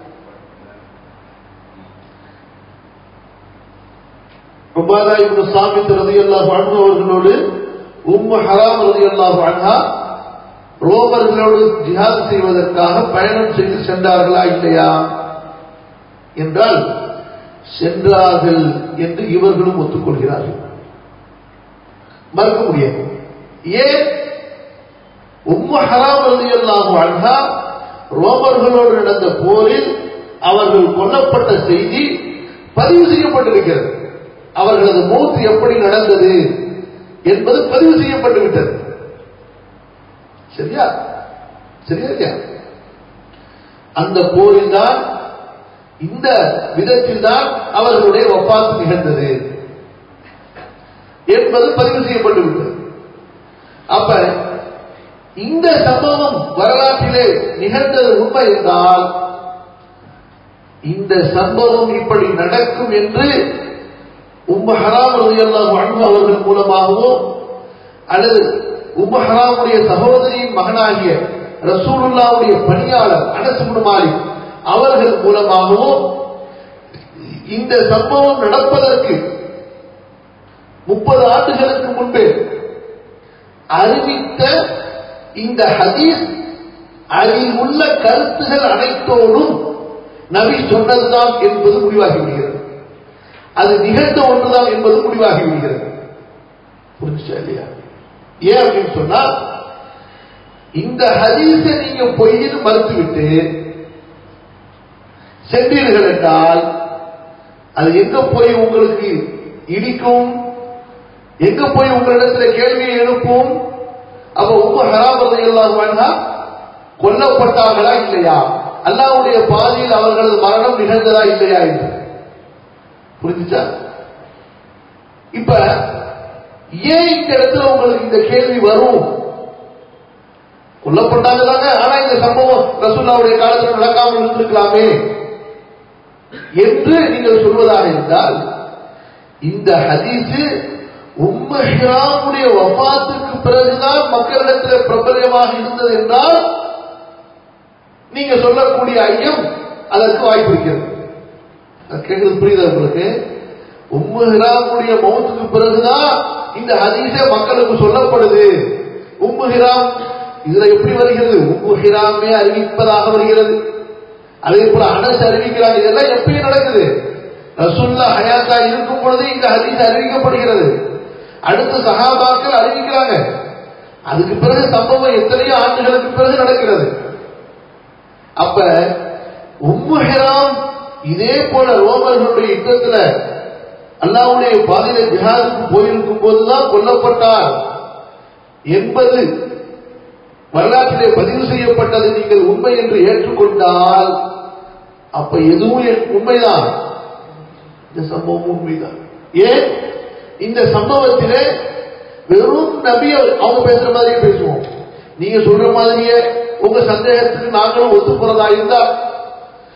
உபாதா இப்னு சாமித் ரலியல்லாஹு அன்ஹு அவர்களோடு உம்மு ஹராம் ரலியல்லாஹு அன்ஹா ரோமர்களோடு ஜிஹாத் செய்வதற்காக பயணம் செய்து சென்றார்களா இல்லையா என்றால் சென்றார்கள் என்று இவர்களும் ஒத்துக்கொள்கிறார்கள் மறுக்க முடியாது ஏன் உம்மு ஹராம் ரலியல்லாஹு அன்ஹா ரோமர்களோடு நடந்த போரில் அவர்கள் கொல்லப்பட்ட செய்தி பதிவு செய்யப்பட்டிருக்கிறது அவர்களது மூத்து எப்படி நடந்தது என்பது பதிவு செய்யப்பட்டு விட்டது சரியா சரியா இல்லையா அந்த போரில் தான் இந்த விதத்தில் தான் அவர்களுடைய ஒப்பாத்து நிகழ்ந்தது என்பது பதிவு செய்யப்பட்டு விட்டது அப்ப இந்த சம்பவம் வரலாற்றிலே நிகழ்ந்தது உண்மை என்றால் இந்த சம்பவம் இப்படி நடக்கும் என்று உம்ம ஹராம் ரலியல்லாஹு அன்ஹு அவர்கள் மூலமாகவோ அல்லது உம்ம ஹராமுடைய சகோதரியின் மகனாகிய ரசூலுல்லாவுடைய பணியாளர் அனஸ் இப்னு மாலிக் அவர்கள் மூலமாகவோ இந்த சம்பவம் நடப்பதற்கு முப்பது ஆண்டுகளுக்கு முன்பே அறிவித்த இந்த ஹதீஸ் அதில் உள்ள கருத்துகள் அனைத்தோடும் நபி சொன்னதுதான் என்பது முடிவாகிவிடுகிறது அது நிகழ்ந்த ஒன்றுதான் என்பது முடிவாகிவிடுகிறது புரிஞ்சுச்சா இல்லையா ஏன் அப்படின்னு சொன்னா இந்த ஹதீஸை நீங்க பொய்ன்னு மறுத்துவிட்டு சென்றீர்கள் என்றால் அது எங்க போய் உங்களுக்கு இடிக்கும் எங்க போய் உங்களிடத்துல கேள்வியை எழுப்பும் அப்ப உங்க ஹராபதை எல்லாம் வேணா கொல்லப்பட்டார்களா இல்லையா அல்லாவுடைய பாதையில் அவர்களது மரணம் நிகழ்ந்ததா இல்லையா என்று புரிஞ்சுச்சா இப்ப ஏன் இந்த இடத்துல உங்களுக்கு இந்த கேள்வி வரும் கொல்லப்பட்டாங்க தானே ஆனா இந்த சம்பவம் ரசூல்லாவுடைய காலத்தில் நடக்காமல் இருந்திருக்கலாமே என்று நீங்கள் சொல்வதாக இருந்தால் இந்த ஹதீஸு உம்மஹிராமுடைய வபாத்துக்கு பிறகுதான் மக்களிடத்தில் பிரபலமாக இருந்தது என்றால் நீங்க சொல்லக்கூடிய ஐயம் அதற்கு வாய்ப்பு இருக்கிறது கேட்கறது புரியுதா உங்களுக்கு உம்முஹிராமுடைய மௌத்துக்கு பிறகுதான் இந்த ஹதீஸே மக்களுக்கு சொல்லப்படுது உம்முஹிராம் இதுல எப்படி வருகிறது உம்முஹிராமே அறிவிப்பதாக வருகிறது அதே போல அனஸ் அறிவிக்கிறாங்க இதெல்லாம் எப்பயும் நடக்குது ரசுல்லா ஹயாத்தா இருக்கும் பொழுது இந்த ஹதீஸ் அறிவிக்கப்படுகிறது அடுத்த சகாபாக்கள் அறிவிக்கிறாங்க அதுக்கு பிறகு சம்பவம் எத்தனையோ ஆண்டுகளுக்கு பிறகு நடக்கிறது அப்ப உம்முஹிராம் இதே போல ரோமர்களுடைய யுத்தத்துல அல்லாவுடைய பாதையில ஜிஹாதுக்கு போயிருக்கும் போதுதான் கொல்லப்பட்டார் என்பது வரலாற்றிலே பதிவு செய்யப்பட்டது நீங்கள் உண்மை என்று ஏற்றுக்கொண்டால் அப்ப எதுவும் உண்மைதான் இந்த சம்பவம் உண்மைதான் ஏன் இந்த சம்பவத்திலே வெறும் நபி அவங்க பேசுற மாதிரியே பேசுவோம் நீங்க சொல்ற மாதிரியே உங்க சந்தேகத்துக்கு நாங்களும் ஒத்து போறதா இருந்தா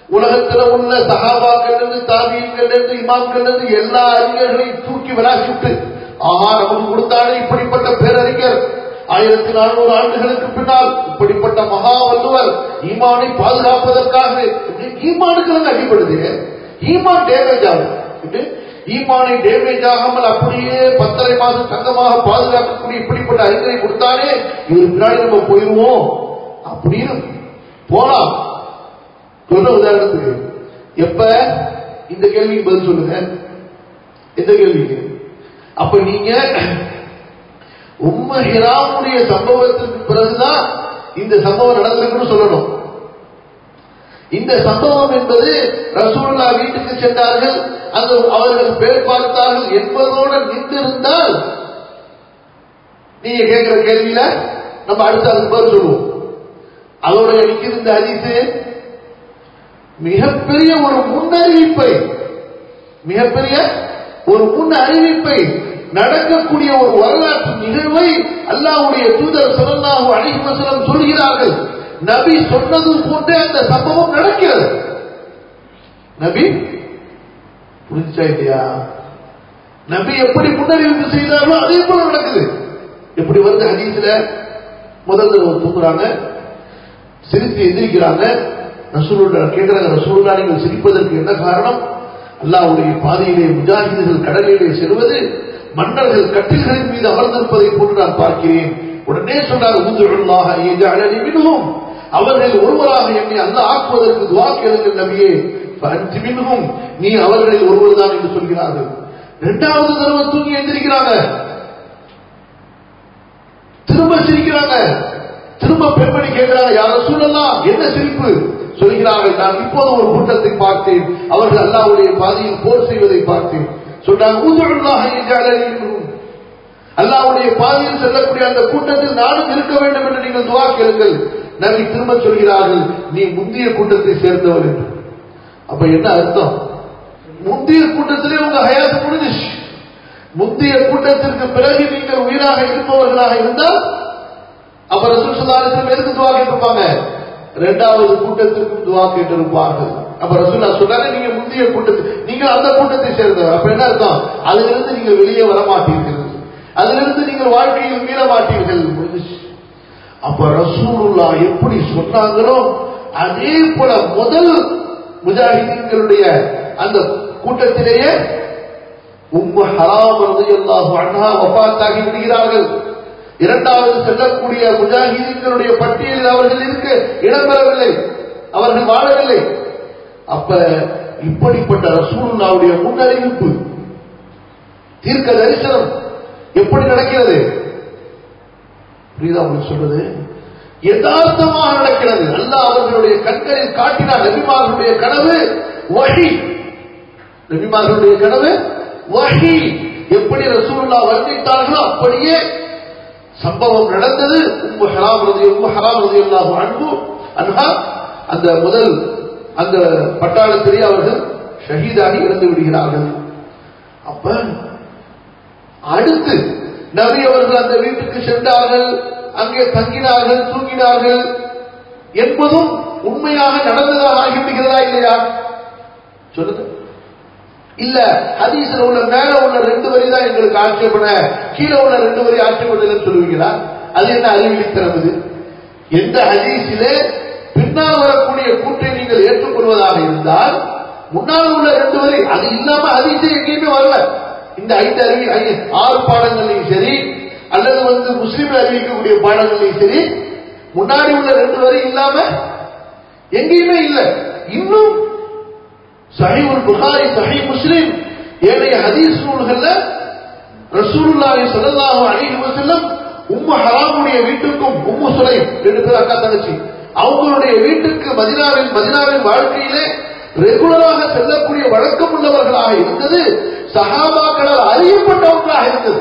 உலகத்துல உள்ள சகாபாக்கள் இருந்து தாபியங்கள் இருந்து இமாம்கள் இருந்து எல்லா அறிஞர்களையும் தூக்கி விளாசிட்டு ஆஹா நமக்கு கொடுத்தாலே இப்படிப்பட்ட பேரறிஞர் ஆயிரத்தி நானூறு ஆண்டுகளுக்கு பின்னால் இப்படிப்பட்ட மகா வல்லுவர் ஈமானை பாதுகாப்பதற்காக இப்படி ஈமானுக்கு அடிபடுது ஈமான் டேமேஜ் ஆகும் இப்படி ஈமானை டேமேஜ் ஆகாமல் அப்படியே பத்தரை மாதம் தங்கமாக பாதுகாக்கக்கூடிய இப்படிப்பட்ட அறிஞரை கொடுத்தாலே இவர் பின்னாடி நம்ம போயிருவோம் அப்படின்னு போலாம் சொல்ற உதாரணத்துக்கு எப்ப இந்த கேள்விக்கு பதில் சொல்லுங்க எந்த கேள்விக்கு அப்ப நீங்க உம்ம ஹிராமுடைய சம்பவத்திற்கு பிறகுதான் இந்த சம்பவம் நடந்திருக்குன்னு சொல்லணும் இந்த சம்பவம் என்பது ரசூல்லா வீட்டுக்கு சென்றார்கள் அந்த அவர்கள் பேர் பார்த்தார்கள் என்பதோடு நின்றிருந்தால் நீங்க கேட்கிற கேள்வியில நம்ம அடுத்த அதுக்கு பதில் சொல்லுவோம் அதோட நிற்கிற இந்த ஹதீஸு மிகப்பெரிய ஒரு முன்னறிவிப்பை மிகப்பெரிய ஒரு முன் அறிவிப்பை நடக்கக்கூடிய ஒரு வரலாற்று நிகழ்வை அல்லாவுடைய தூதர் சொல்லல்லாஹு அலைஹி வஸல்லம் சொல்கிறார்கள் நபி சொன்னது போன்றே அந்த சம்பவம் நடக்கிறது நபி புரிஞ்சா இல்லையா நபி எப்படி முன்னறிவிப்பு செய்தார்களோ அதே போல நடக்குது எப்படி வந்து ஹதீஸ்ல முதல் தடவை தூங்குறாங்க சிரித்து எந்திரிக்கிறாங்க ரசூலுல்லா கேட்கிறாங்க ரசூலுல்லா நீங்கள் சிரிப்பதற்கு என்ன காரணம் அல்லாவுடைய பாதையிலே முஜாஹிதுகள் கடலிலே செல்வது மன்னர்கள் கட்டில்களின் மீது அமர்ந்திருப்பதை போன்று நான் பார்க்கிறேன் உடனே சொன்னார் உந்துள்ளாக மிகவும் அவர்கள் ஒருவராக என்னை அல்ல ஆக்குவதற்கு துவா கேளுங்கள் நபியே அஞ்சு மிகவும் நீ அவர்களில் ஒருவர் தான் என்று சொல்கிறார்கள் இரண்டாவது தடவை தூங்கி எந்திரிக்கிறாங்க திரும்ப சிரிக்கிறாங்க திரும்ப பெண்மணி கேட்கிறாங்க யார சூழலாம் என்ன சிரிப்பு சொல்கிறார்கள் நான் இப்போது ஒரு கூட்டத்தை பார்த்தேன் அவர்கள் அல்லாவுடைய பாதையில் போர் செய்வதை பார்த்தேன் சொன்னாங்க அல்லாவுடைய பாதையில் செல்லக்கூடிய அந்த கூட்டத்தில் நானும் இருக்க வேண்டும் என்று நீங்கள் துவா கேளுங்கள் நபி திரும்ப சொல்கிறார்கள் நீ முந்தைய கூட்டத்தை சேர்ந்தவர் என்று அப்ப என்ன அர்த்தம் முந்தைய கூட்டத்திலே உங்க ஹயாத்து முடிஞ்சிச்சு முந்தைய கூட்டத்திற்கு பிறகு நீங்கள் உயிராக இருப்பவர்களாக இருந்தால் அப்ப ரசூல் சுல்லாரத்திலும் எதுக்கு துவா கேட்டிருப்பாங்க இரண்டாவது கூட்டத்திற்கும் துவா கேட்டிருப்பார்கள் அப்ப ரசூல்லா சொன்னாங்க நீங்க முந்தைய கூட்டத்தில் நீங்கள் அந்த கூட்டத்தை சேர்ந்தவர் அப்ப என்ன அர்த்தம் அதிலிருந்து நீங்கள் வெளியே வர மாட்டீர்கள் அதிலிருந்து நீங்கள் வாழ்க்கையில் மீற மாட்டீர்கள் முடிஞ்சிச்சு அப்ப ரசூலுல்லா எப்படி சொன்னாங்களோ அதே போல முதல் முஜாஹிதீன்களுடைய அந்த கூட்டத்திலேயே உம்மு ஹராம் ரலியல்லாஹு அன்ஹா வஃபாத்தாகி விடுகிறார்கள் இரண்டாவது செல்லக்கூடிய முஜாஹிதீன்களுடைய பட்டியலில் அவர்கள் இருக்க இடம்பெறவில்லை அவர்கள் வாழவில்லை அப்ப இப்படிப்பட்ட ரசூலுல்லாவுடைய முன்னறிவிப்பு தீர்க்க தரிசனம் எப்படி நடக்கிறது புரியுதா உங்களுக்கு சொல்றது யதார்த்தமாக நடக்கிறது அல்லாஹ் அவர்களுடைய கண்களில் காட்டினார் நபிமார்களுடைய கனவு வழி நபிமார்களுடைய கனவு வஹி எப்படி ரசூலுல்லா வர்ணித்தார்களோ அப்படியே சம்பவம் நடந்தது உம்மு ஹராம் ரதி உம்மு ஹராம் ரதி அல்லாஹு அன்பு அன்ஹா அந்த முதல் அந்த பட்டாளத்திலே அவர்கள் ஷஹீதாகி இறந்து விடுகிறார்கள் அப்ப அடுத்து நபி அவர்கள் அந்த வீட்டுக்கு சென்றார்கள் அங்கே தங்கினார்கள் தூங்கினார்கள் என்பதும் உண்மையாக நடந்ததாக ஆகிவிடுகிறதா இல்லையா சொல்லுங்க இல்ல ஹதீஸ்ல உள்ள மேல உள்ள ரெண்டு வரி தான் எங்களுக்கு ஆட்சேபனை கீழே உள்ள ரெண்டு வரி ஆட்சேபனை சொல்லுவீங்களா அது என்ன அறிவிலித்தனம் இது எந்த ஹதீஸிலே பின்னால் வரக்கூடிய கூற்றை நீங்கள் ஏற்றுக்கொள்வதாக இருந்தால் முன்னால் உள்ள ரெண்டு வரி அது இல்லாம ஹதீஸே எங்கேயுமே வரல இந்த ஐந்து அறிவி ஐ- ஆறு பாடங்கள்லையும் சரி அல்லது வந்து முஸ்லீம் அறிவிக்கக்கூடிய பாடங்கள்லையும் சரி முன்னாடி உள்ள ரெண்டு வரி இல்லாம எங்கேயுமே இல்லை இன்னும் சஹீஹுல் புகாரி சஹீஹ் முஸ்லிம் ஏனைய ஹதீஸ் நூல்கள்ல ரசூலுல்லாஹி ஸல்லல்லாஹு அலைஹி வஸல்லம் உம்மு ஹராமுடைய வீட்டுக்கும் உம்மு சுலைம் ரெண்டு பேர் அக்கா தங்கச்சி அவங்களுடைய வீட்டுக்கு மதினாவின் மதினாவின் வாழ்க்கையிலே ரெகுலராக செல்லக்கூடிய வழக்கம் உள்ளவர்களாக இருந்தது சஹாபாக்களால் அறியப்பட்ட ஒன்றாக இருந்தது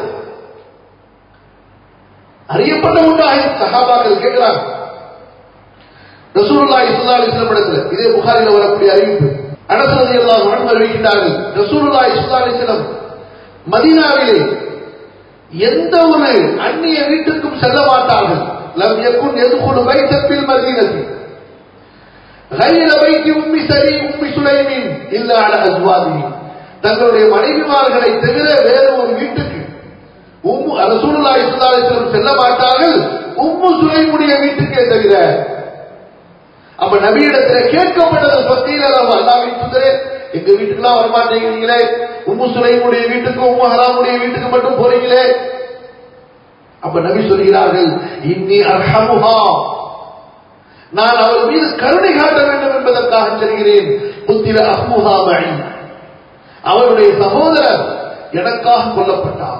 அறியப்பட்ட ஒன்றாக இருந்த சஹாபாக்கள் கேட்கிறாங்க ரசூலுல்லாஹி ஸல்லல்லாஹு அலைஹி வஸல்லம் இடத்துல இதே புகாரில வரக்கூடிய அறிவிப்பு அனஸ் ரலியல்லாஹு அன்ஹு அறிவிக்கிறார்கள் ரசூலுல்லாஹி ஸல்லல்லாஹு அலைஹி வஸல்லம் மதீனாவிலே எந்த ஒரு அந்நிய வீட்டுக்கும் செல்ல மாட்டார்கள் லம் யகுன் யதுகுலு பைத்தன் பில் மதீனத்தி غير بيت أم سليم أم سليم إلا على أزواجهم தங்களுடைய மனைவிமார்களை தவிர வேறு ஒரு வீட்டுக்கு உம்மு ரசூலுல்லாஹி ஸல்லல்லாஹு அலைஹி வஸல்லம் செல்ல மாட்டார்கள் உம்மு சுலைமுடைய வீட்டுக்கே தவிர அப்ப நபியிடத்துல கேட்கப்பட்டது பத்தியில அல்லாவின் சுந்தரே எங்க வீட்டுக்கெல்லாம் வரமாட்டேங்கிறீங்களே உம்மு சுலைமுடைய வீட்டுக்கு உம்மு ஹராமுடைய வீட்டுக்கு மட்டும் போறீங்களே அப்ப நபி சொல்கிறார்கள் இன்னி அர்ஹமுஹா நான் அவர் மீது கருணை காட்ட வேண்டும் என்பதற்காக செல்கிறேன் புத்திர அஹ்முஹா மழி அவருடைய சகோதரர் எனக்காக கொல்லப்பட்டார்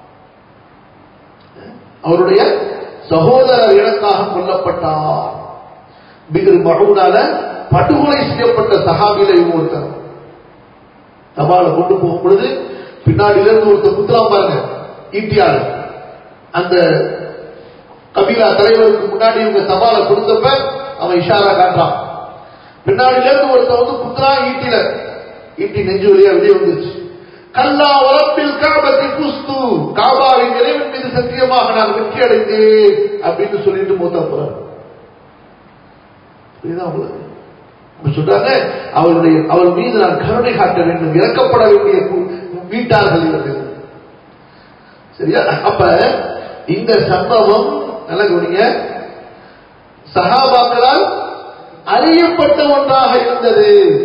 அவருடைய சகோதரர் எனக்காக கொல்லப்பட்டார் பிகர் மகூனால படுகொலை செய்யப்பட்ட சஹாபில இவங்க ஒருத்தர் தபால கொண்டு போகும் பொழுது பின்னாடியில இருந்து ஒருத்தர் குத்துலாம் பாருங்க ஈட்டியாளர் அந்த கபீலா தலைவருக்கு முன்னாடி இவங்க தபால கொடுத்தப்ப அவன் இஷாரா காட்டுறான் பின்னாடில இருந்து ஒருத்தன் வந்து குத்துறா ஈட்டில ஈட்டி நெஞ்சு வழியா வெளியே வந்துருச்சு கல்லா உரப்பில் காபத்தி புஸ்து காபாவின் இறைவன் மீது சத்தியமாக நான் வெற்றி அடைந்தேன் அப்படின்னு சொல்லிட்டு மூத்தா போறார் புரியுதா உங்களுக்கு அப்ப சொல்றாங்க அவருடைய அவர் மீது நான் கருணை காட்ட வேண்டும் இறக்கப்பட வேண்டிய கு- வீட்டார்கள் இவர்கள் சரியா அப்ப இந்த சம்பவம் நல்ல கவனிங்க சகாபாக்களால் அறியப்பட்ட ஒன்றாக இருந்தது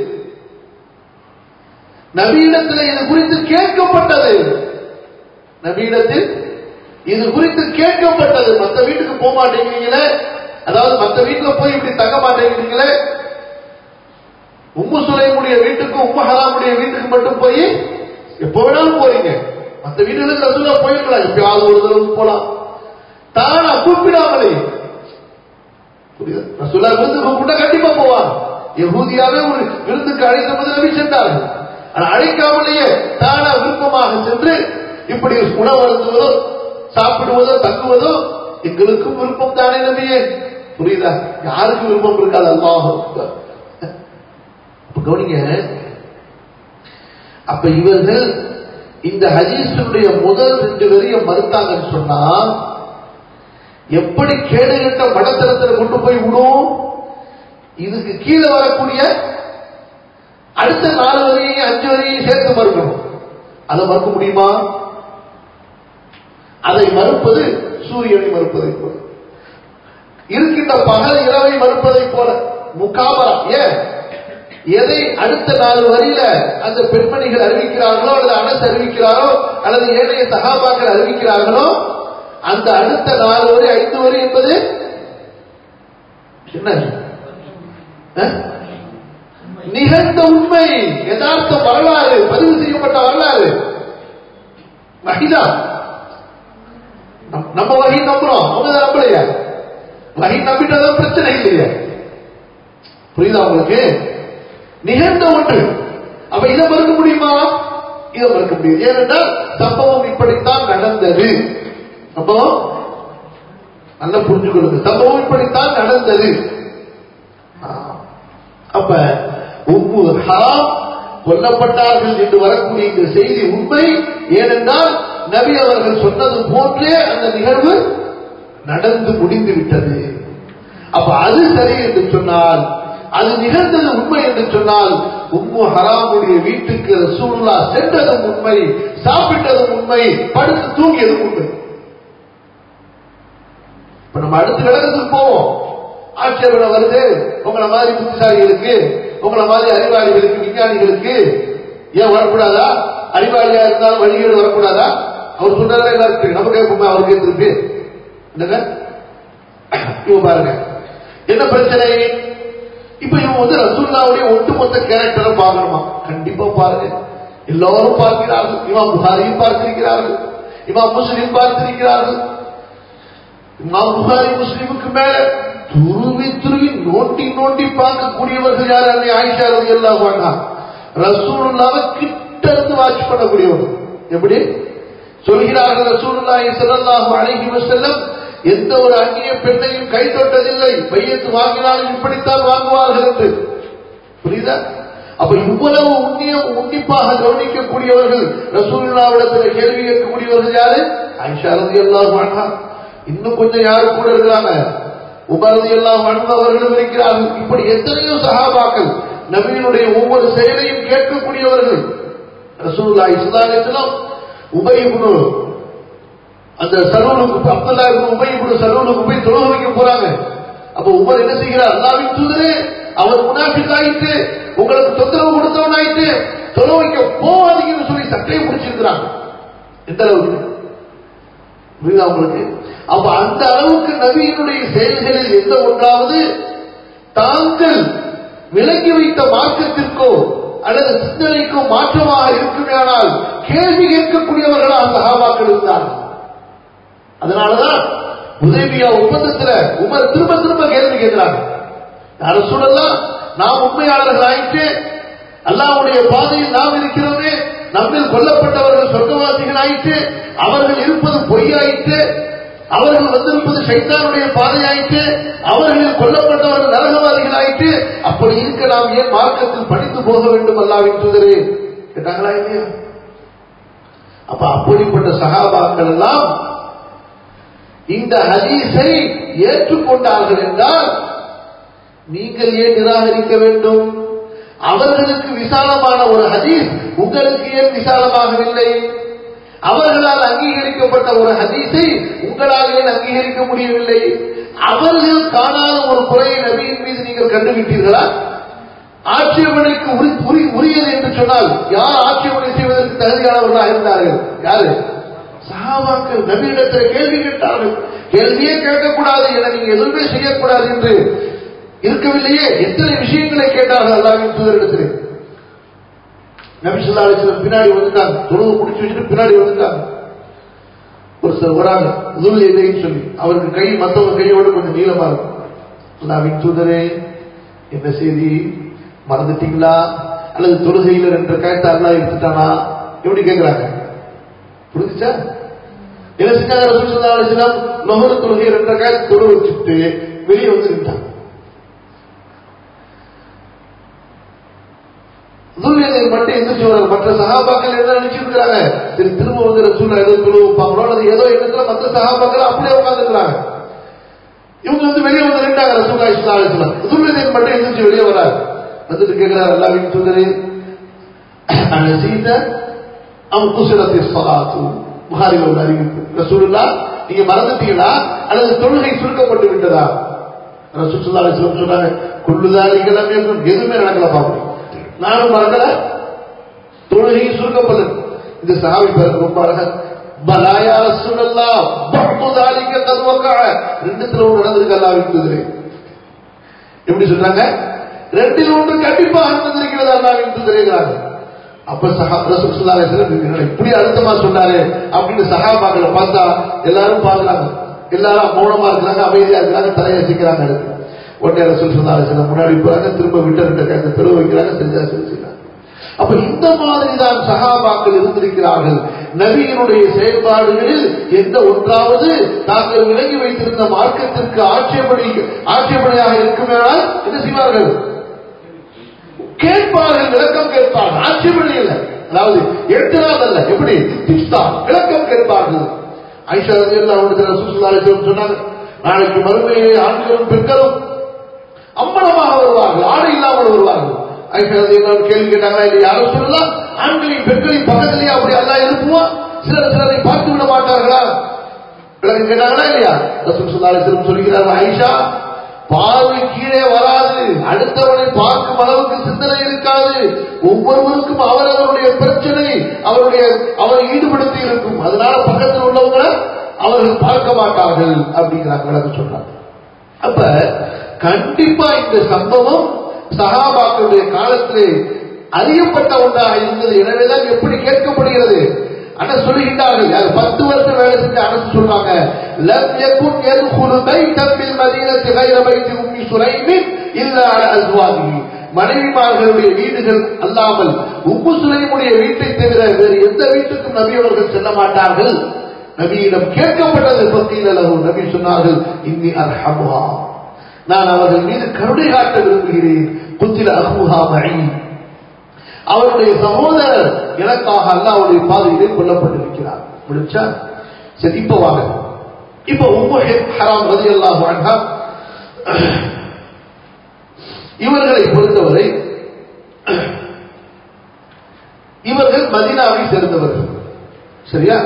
நபியிடத்தில் இது குறித்து கேட்கப்பட்டது நபியிடத்தில் இது குறித்து கேட்கப்பட்டது மத்த வீட்டுக்கு போக மாட்டேங்கிறீங்களே அதாவது மத்த வீட்டுல போய் இப்படி தங்க மாட்டேங்கிறீங்களே உம்மு சுலைமுடைய வீட்டுக்கு உம்மு ஹராமுடைய வீட்டுக்கு மட்டும் போய் எப்ப வேணாலும் போறீங்க மத்த வீடுகளுக்கு ரசூலா போயிருக்கலாம் எப்பயாவது ஒரு தடவை போலாம் தானா கூப்பிடாமலே புரியுதா ரசூலா விருந்துக்கு கூட கண்டிப்பா போவாங்க யகூதியாவே ஒரு விருந்துக்கு அழைத்த போது நபி சென்றார்கள் ஆனா அழைக்காமலேயே தானா விருப்பமாக சென்று இப்படி உணவு அருந்துவதோ சாப்பிடுவதோ தங்குவதோ எங்களுக்கும் விருப்பம் தானே நபியே புரியுதா யாருக்கு விருப்பம் இருக்காது அல்லாஹ் அக்பர். அப்ப கவனிங்க அப்ப இவர்கள் இந்த ஹதீஸுடைய முதல் ரெண்டு வரிய மறுத்தாங்கன்னு சொன்னா எப்படி கேடுகட்ட மடத்தனத்தில் கொண்டு போய் விடும் இதுக்கு கீழே வரக்கூடிய அடுத்த நாலு வரையும் அஞ்சு வரையும் சேர்த்து மறுக்கணும் அதை மறுக்க முடியுமா அதை மறுப்பது சூரியனை மறுப்பதை போல இருக்கின்ற பகல் இரவை மறுப்பதை போல முகாபரா ஏன் எதை அடுத்த நாலு வரியில அந்த பெண்மணிகள் அறிவிக்கிறார்களோ அல்லது அனஸ் அறிவிக்கிறாரோ அல்லது ஏனைய சகாபாக்கள் அறிவிக்கிறார்களோ அந்த அடுத்த நாலு வரி ஐந்து வரி என்பது என்ன அஹ்? நிகழ்ந்த உண்மை யதார்த்த வரலாறு பதிவு செய்யப்பட்ட வரலாறு வகிதா நம்- நம்ம வகை நம்புறோம் அவங்க தான் நம்பலையா வகை நம்பிட்டதா பிரச்சனை இல்லையா புரியுதா உங்களுக்கு நிகழ்ந்த ஒன்று அப்ப இதை மறுக்க முடியுமா இதை மறுக்க முடியும் ஏனென்றால் சம்பவம் இப்படித்தான் நடந்தது சம்பவம் நல்லா புரிஞ்சுக்கொள்ளுங்க சம்பவம் இப்படித்தான் நடந்தது ஆ. அப்ப உம்மு ஹராம் கொல்லப்பட்டார்கள் என்று வரக்கூடிய இந்த செய்தி உண்மை ஏனென்றால் நபி அவர்கள் சொன்னது போன்றே அந்த நிகழ்வு நடந்து முடிந்து விட்டது அப்ப அது சரி என்று சொன்னால் அது நிகழ்ந்தது உண்மை என்று சொன்னால் உம்மு ஹராமுடைய வீட்டுக்கு ரசூலுல்லா சென்றதும் உண்மை சாப்பிட்டதும் உண்மை படுத்து தூங்கியதும் உண்மை இப்ப நம்ம அடுத்த விளக்கத்துக்கு போவோம் ஆட்சேபனை வருது உங்களை மாதிரி புத்திசாலிகளுக்கு உங்களை மாதிரி அறிவாளிகளுக்கு விஞ்ஞானிகளுக்கு ஏன் வரக்கூடாதா அறிவாளியா இருந்தாலும் வழிகேடு வரக்கூடாதா அவர் சொன்னதா எல்லாரும் தெரியும் நமக்கு எப்பவுமே அவருக்கே திருப்பி என்னங்க இவங்க பாருங்க என்ன பிரச்சனை இப்ப இவங்க வந்து ரசூல்லாவுடைய ஒட்டுமொத்த கேரக்டரை பார்க்கணுமா கண்டிப்பா பாருங்க எல்லாரும் பார்க்கிறார்கள் இமாம் புகாரியும் பார்த்திருக்கிறார்கள் இமாம் முஸ்லிம் பார்த்திருக்கிறார்கள் இமாம் புகாரி முஸ்லிமுக்கு மேல துருவி துருவி நோண்டி நோண்டி பார்க்கக்கூடியவர்கள் யார் அன்னை ஆயிஷா ரவி எல்லாம் வாங்க ரசூலுல்லாவை கிட்ட இருந்து வாட்ச் பண்ணக்கூடியவர்கள் எப்படி சொல்கிறார்கள் ரசூலுல்லாஹி ஸல்லல்லாஹு அலைஹி வஸல்லம் எந்த ஒரு அந்நிய பெண்ணையும் கை தொட்டதில்லை பையத்து வாங்கினாலும் இப்படித்தான் வாங்குவார்கள் என்று புரியுதா அப்ப இவ்வளவு உன்னியம் உன்னிப்பாக கவனிக்கக்கூடியவர்கள் ரசூலுல்லாவிடத்தில் கேள்வி கேட்கக்கூடியவர்கள் யாரு ஆயிஷா ரலியல்லாஹு அன்ஹா இன்னும் கொஞ்சம் யாரு கூட இருக்கிறாங்க உமரது எல்லாம் அவர்களும் இருக்கிறார்கள் இப்படி எத்தனையோ சகாபாக்கள் நபியினுடைய ஒவ்வொரு செயலையும் கேட்கக்கூடியவர்கள் ரசூல்லா இஸ்லாமியத்திலும் உபயகுணு அந்த சலூனுக்கு அப்துல்லா உபயகுணு சலூனுக்கு போய் தொழுக வைக்க போறாங்க அப்ப உமர் என்ன செய்கிறார் அல்லாவின் தூதரே அவர் முனாஃபிக் ஆயிட்டு உங்களுக்கு தொந்தரவு கொடுத்தவன் ஆயிட்டு தொலை வைக்க போவாதீங்கன்னு சொல்லி சட்டையை பிடிச்சிருக்கிறாங்க எந்த அளவுக்கு புரியுதா உங்களுக்கு அப்ப அந்த அளவுக்கு நபியினுடைய செயல்களில் எந்த ஒன்றாவது தாங்கள் விலக்கி வைத்த மார்க்கத்திற்கோ அல்லது சிந்தனைக்கோ மாற்றமாக இருக்குமேயானால் கேள்வி கேட்கக்கூடியவர்களாக சகாபாக்கள் இருந்தார்கள் அதனாலதான் உதவியா ஒப்பந்தத்துல உமர் திரும்ப திரும்ப கேள்வி கேட்கிறாங்க யார சொல்லலாம் நாம் உண்மையாளர்கள் ஆயிட்டு அல்லாவுடைய பாதையில் நாம் இருக்கிறோமே நம்மில் கொல்லப்பட்டவர்கள் சொர்க்கவாசிகள் ஆயிட்டு அவர்கள் இருப்பது பொய்யாயிட்டு அவர்கள் வந்திருப்பது சைத்தானுடைய பாதையாயிட்டு அவர்களில் கொல்லப்பட்டவர்கள் நரகவாதிகள் ஆயிட்டு அப்படி இருக்க நாம் ஏன் மார்க்கத்தில் படித்து போக வேண்டும் அல்லாவின் தூதரே கேட்டாங்களா இல்லையா அப்ப அப்படிப்பட்ட சகாபாக்கள் எல்லாம் இந்த ஹதீஸை ஏற்றுக்கொண்டார்கள் என்றால் நீங்கள் ஏன் நிராகரிக்க வேண்டும் அவர்களுக்கு விசாலமான ஒரு ஹதீஸ் உங்களுக்கு ஏன் விசாலமாகவில்லை அவர்களால் அங்கீகரிக்கப்பட்ட ஒரு ஹதீஸை உங்களால் ஏன் அங்கீகரிக்க முடியவில்லை அவர்கள் காணாத ஒரு குறையை நபியின் மீது நீங்கள் கண்டுவிட்டீர்களா ஆட்சேபனைக்கு உரியது என்று சொன்னால் யார் ஆட்சேபனை செய்வதற்கு தகுதியானவர்களாக இருந்தார்கள் யாரு சகாபாக்கள் நபியிடத்தில் கேள்வி கேட்டார்கள் கேள்வியே கேட்கக்கூடாது என நீங்க எதுவுமே செய்யக்கூடாது என்று இருக்கவில்லையே எத்தனை விஷயங்களை கேட்டார்கள் அல்லாவின் தூதரிடத்தில் நபி சொல்லா அலிஸ்லம் பின்னாடி வந்துட்டாங்க தொழுவு முடிச்சு வச்சுட்டு பின்னாடி வந்துட்டாங்க ஒரு சிலர் வராங்க நூல் எதைன்னு சொல்லி அவருக்கு கை மற்றவங்க கையோட கொஞ்சம் நீளமா இருக்கும் அல்லாவின் தூதரே என்ன செய்தி மறந்துட்டீங்களா அல்லது தொழுகையில் ரெண்டு காயத்தை அல்லா எடுத்துட்டானா எப்படி கேட்கிறாங்க புரிஞ்சுச்சா என்ன செஞ்சாங்க ரசூல் சல்லா அலிஸ்லாம் நொகரு தொழுகை ரெண்டு காயத்தை தொழு வச்சுட்டு வெளியே வந்து நின்றாங்க துல்லியதை மட்டும் எந்திரிச்சு வராங்க மற்ற சகாபாக்கள் என்ன நினைச்சிருக்கிறாங்க சரி திரும்ப வந்து ரசூலா ஏதோ துளு வைப்பாங்களோ அல்லது ஏதோ எண்ணத்துல மற்ற சகாபாக்கள் அப்படியே உட்காந்துருக்கிறாங்க இவங்க வந்து வெளியே வந்து நின்றாங்க ரசூலா இஸ்லா அலிஸ்லாம் துல்லியதை மட்டும் எந்திரிச்சு வெளியே வராங்க வந்துட்டு கேட்கிறார் அல்லாவின் தூதரே சீத அவன் குசிலத்தை சலாத்து புகாரில் ஒரு அறிவிப்பு ரசூலுல்லா நீங்க மறந்துட்டீங்களா அல்லது தொழுகை சுருக்கப்பட்டு விட்டதா ரசூல் சுல்லா அலிஸ்லாம் சொன்னாங்க கொள்ளுதாரிகளும் எதுவுமே நடக்கல பாப்போம் நானும் மறக்கல தொழுகை சுருக்கப்பட்டது இந்த சஹாபி பேர் ரொம்ப அழகா பலாயா ரசூலல்லா பஹ்துதாலிக கத் வகஅ ரெண்டுத்துல ஒன்று நடந்திருக்கு அல்லாஹ் விட்டுதுரே எப்படி சொல்றாங்க ரெண்டில் ஒன்று கண்டிப்பாக நடந்திருக்கிறது அல்லாஹ் விட்டுதுரேங்கிறாங்க அப்ப சஹா ரசூல் ஸல்லல்லாஹு அலைஹி வஸல்லம் இப்படி அழுத்தமா சொன்னாரு அப்படின்னு சஹாபாக்களை பார்த்தா எல்லாரும் பாக்குறாங்க எல்லாரும் மௌனமா இருக்கிறாங்க அமைதியா இருக்கிறாங்க தலையசிக்கிறாங்க அடுத்து உடனே ரசூல் ஸல்லல்லாஹு அலைஹி வஸல்லம் முன்னாடி போறாங்க திரும்ப விட்டு ரெண்டு கைத்தை தெருவு வைக்கிறாங்க செஞ்சா செஞ்சுக்கிறாங்க அப்ப இந்த மாதிரி தான் சகாபாக்கள் இருந்திருக்கிறார்கள் நபியினுடைய செயல்பாடுகளில் எந்த ஒன்றாவது தாங்கள் விலகி வைத்திருந்த மார்க்கத்திற்கு ஆட்சேபனை ஆட்சேபனையாக இருக்குமேனால் என்ன செய்வார்கள் கேட்பார்கள் விளக்கம் கேட்பார்கள் ஆட்சேபனை இல்லை அதாவது எட்டுறாதல்ல எப்படி திஸ்தா விளக்கம் கேட்பார்கள் ஐஷா ரதி அல்லா அவனுக்கு சொன்னாங்க நாளைக்கு மறுமையை ஆண்களும் பெண்களும் அம்பலமாக வருவார்கள் ஆடை இல்லாமல் வருவார்கள் ஐஷா ரதி அல்லா கேள்வி கேட்டாங்களா இல்லை யாரும் சொல்லலாம் ஆண்களையும் பெண்களையும் பக்கத்திலேயே அப்படி அல்லா எழுப்புவான் சிலர் சிலரை பார்த்து விட மாட்டார்களா விளக்கம் கேட்டாங்களா இல்லையா ரசூல் சுல்லாலிசலம் சொல்கிறார்கள் ஐஷா பார்வை கீழே வராது அடுத்தவனை பார்க்கும் அளவுக்கு சிந்தனை இருக்காது ஒவ்வொருவருக்கும் அவரவருடைய பிரச்சனை அவருடைய அவரை ஈடுபடுத்தி இருக்கும் அதனால பக்கத்தில் உள்ளவங்களை அவர்கள் பார்க்க மாட்டார்கள் அப்படிங்கிறாங்க விளக்கம் சொல்றாங்க அப்ப கண்டிப்பா இந்த சம்பவம் சகாபாக்களுடைய காலத்திலே அறியப்பட்ட ஒன்றாக இருந்தது எனவேதான் எப்படி கேட்கப்படுகிறது அண்ணா சொல்லுகின்றார்கள் யார் பத்து வருஷம் வேலை செஞ்ச அரசு சொல்றாங்க லம் யகுன் யதுகுலு பைத்தம் பில் மதீனத்தி கைர பைத்தி உம்மி சுலைமின் இல்ல அல அஸ்வாதிஹி மனைவிமார்களுடைய வீடுகள் அல்லாமல் உம்மு சுலைமுடைய வீட்டை தவிர வேறு எந்த வீட்டுக்கும் நபி அவர்கள் செல்ல மாட்டார்கள் நபியிடம் கேட்கப்பட்டது பக்தியில் அளவு நபி சொன்னார்கள் இன்னி அர்ஹமுஹா நான் அவர்கள் மீது கருணை காட்ட விரும்புகிறேன் குத்தில அஹுஹா மழை அவருடைய சகோதரர் எனக்காக அல்லாவுடைய பாதையிலே கொல்லப்பட்டிருக்கிறார் முடிச்சா சரி இப்ப வாங்க இப்ப உம்மு ஹராம் ரதி அல்லாஹ் இவர்களை பொறுத்தவரை இவர்கள் மதினாவை சேர்ந்தவர்கள் சரியா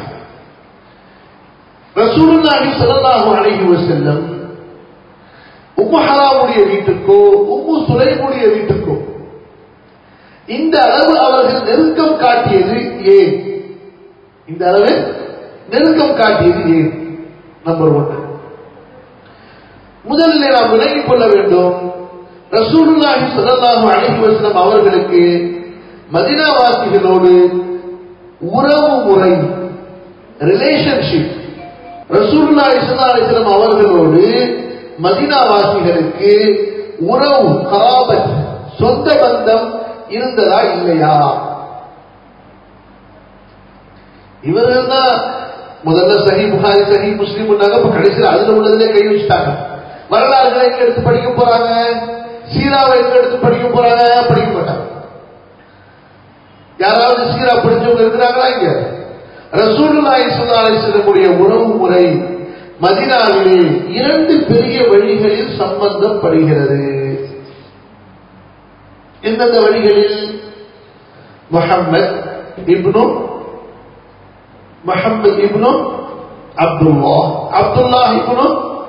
ரசூலுல்லாஹி ஸல்லல்லாஹு அலைஹி வஸல்லம் உம்மு ஹராமுடைய வீட்டுக்கோ உம்மு சுலைமுடைய வீட்டுக்கோ இந்த அளவு அவர்கள் நெருக்கம் காட்டியது ஏன் இந்த அளவு நெருக்கம் காட்டியது ஏன் நம்பர் ஒன்று முதலில் நாம் விளங்கிக் கொள்ள வேண்டும் ரசூலுல்லாஹி ஸல்லல்லாஹு அலைஹி வஸல்லம் அவர்களுக்கு மதினாவாசிகளோடு உறவு முறை ரிலேஷன்ஷிப் ரசூலுல்லாஹி ஸல்லல்லாஹு அலைஹி வஸல்லம் அவர்களோடு மதினாவாசிகளுக்கு உறவு கராபத் சொந்த பந்தம் இருந்ததா இல்லையா இவர்கள் தான் முதல்ல சஹி புகாரி சஹி முஸ்லீம் இப்ப கடைசியில் அதுல உள்ளதுலே கை வச்சுட்டாங்க வரலாறுகளை எங்க எடுத்து படிக்க போறாங்க சீராவை எங்க எடுத்து படிக்க போறாங்க படிக்க மாட்டாங்க யாராவது சீரா படிச்சவங்க இருக்கிறாங்களா இங்க ரசூலுல்லாஹி ஸல்லல்லாஹு அலைஹி வஸல்லம் உறவு முறை மதினாவிலே இரண்டு பெரிய வழிகளில் சம்பந்தப்படுகிறது எந்தெந்த வழிகளில் முஹம்மத் இப்னு முஹம்மத் இப்னு அப்துல்லா அப்துல்லா இப்னு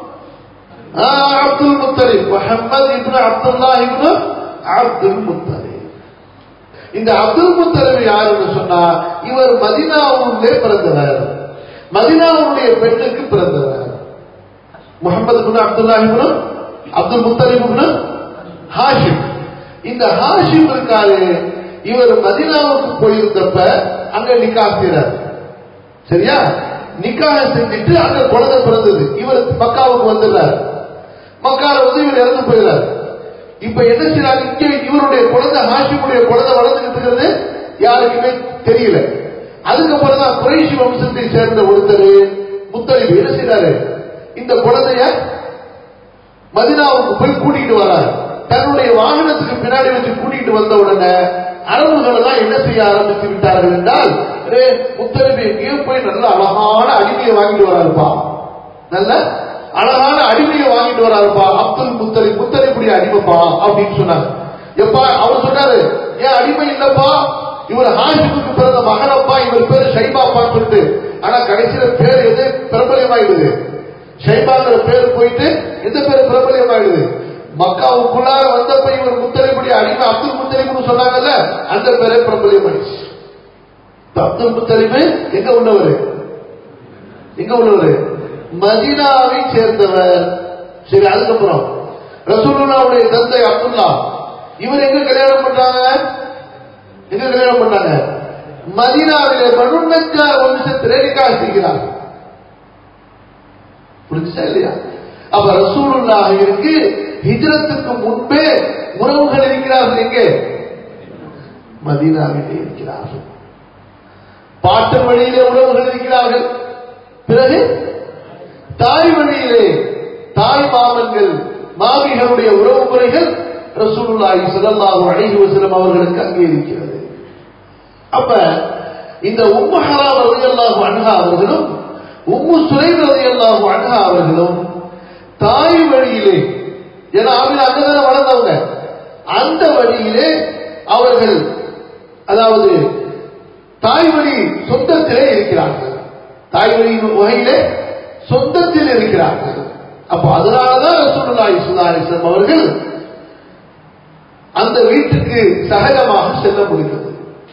அப்துல் முத்தலிப் முஹம்மது இப்னு அப்துல்லா இப்னு அப்துல் முத்தலிப் இந்த அப்துல் முத்தலிப் யாருன்னு சொன்னா இவர் மதினாவுள்ளே பிறந்தவர் மதினாவுடைய பெண்ணுக்கு பிறந்தவர் முகமது இப்னு அப்துல்லா இப்னு அப்துல் முத்தலிப் இப்னு ஹாஷிம் இந்த ஹாஷிம் இருக்காரு இவர் மதினாவுக்கு போயிருந்தப்ப அங்க நிக்கா செய்றார் சரியா நிக்காக செஞ்சுட்டு அங்க குழந்தை பிறந்தது இவர் மக்காவுக்கு வந்துடுறார் மக்கால வந்து இவர் இறந்து போயிடுறார் இப்ப என்ன செய்யறாங்க இங்க இவருடைய குழந்தை ஹாஷிமுடைய குழந்தை வளர்ந்துகிட்டு இருக்கிறது யாருக்குமே தெரியல அதுக்கப்புறம் தான் குறைஷி வம்சத்தை சேர்ந்த ஒருத்தர் முத்தலிப் என்ன செய்யறாரு இந்த குழந்தைய மதினாவுக்கு போய் கூட்டிட்டு வராரு தன்னுடைய வாகனத்துக்கு பின்னாடி வச்சு கூட்டிட்டு வந்த உடனே அரபுகள் எல்லாம் என்ன செய்ய ஆரம்பித்து விட்டார்கள் என்றால் முத்தலிபி எங்கேயோ போய் நல்ல அழகான அடிமையை வாங்கிட்டு வராருப்பா நல்ல அழகான அடிமையை வாங்கிட்டு வராருப்பா அப்துல் முத்தலி முத்தலிப்புடைய அடிமைப்பா அப்படின்னு சொன்னாங்க எப்பா அவர் சொன்னாரு ஏன் அடிமை இல்லப்பா இவர் ஹாஷிமுக்கு பிறந்த மகனப்பா இவர் பேரு ஷைபாப்பான்னு சொல்லிட்டு ஆனா கடைசியில பேர் எது பிரபலியமாயிடுது ஷைபாங்கிற பேர் போயிட்டு எந்த பேர் பிரபலியமாயிடுது மக்காவுக்குள்ளார வந்தப்ப இவர் முத்தலிபுடைய அடிமை அப்துல் முத்தலிப்னு சொன்னாங்கல்ல அந்த பேரே பிரபலியமாயிடுச்சு அப்துல் முத்தலிபு எங்க உள்ளவர் எங்க உள்ளவர் மதினாவை சேர்ந்தவர் சரி அதுக்கப்புறம் ரசூலுல்லாவுடைய தந்தை அப்துல்லா இவர் எங்க கல்யாணம் பண்றாங்க எங்க கல்யாணம் பண்ணாங்க மதினாவிலே மனுநஞ்சார் வம்சத்திலே நிக்கா செய்கிறார் புரிஞ்சுச்சா இல்லையா அப்ப ரசூலுல்லாஹிற்கு ஹிஜ்ரத்துக்கு முன்பே உறவுகள் இருக்கிறார்கள் எங்கே மதீனாவிலே இருக்கிறார்கள் பாட்டு வழியிலே உறவுகள் இருக்கிறார்கள் பிறகு தாய் வழியிலே தாய் மாமன்கள் மாமிகளுடைய உறவு முறைகள் ரசூலுல்லாஹி ஸல்லல்லாஹு அலைஹி வஸல்லம் அவர்களுக்கு அங்கே இருக்கிறது அப்ப இந்த உம்மு ஹராம் ரலியல்லாஹு அன்ஹா அவர்களும் உம்மு சுலைம் ரலியல்லாஹு அன்ஹா அவர்களும் தாய் வழியிலே ஏன்னா அவங்க அங்கதானே வளர்ந்தவங்க அந்த வழியிலே அவர்கள் அதாவது தாய் வழி சொந்தத்திலே இருக்கிறார்கள் தாய் வழியின் வகையிலே சொந்தத்தில் இருக்கிறார்கள் அப்ப அதனாலதான் ரசூலுல்லாஹி ஸல்லல்லாஹு அலைஹி வஸல்லம் அவர்கள் அந்த வீட்டுக்கு சகஜமாக செல்ல முடிகிறது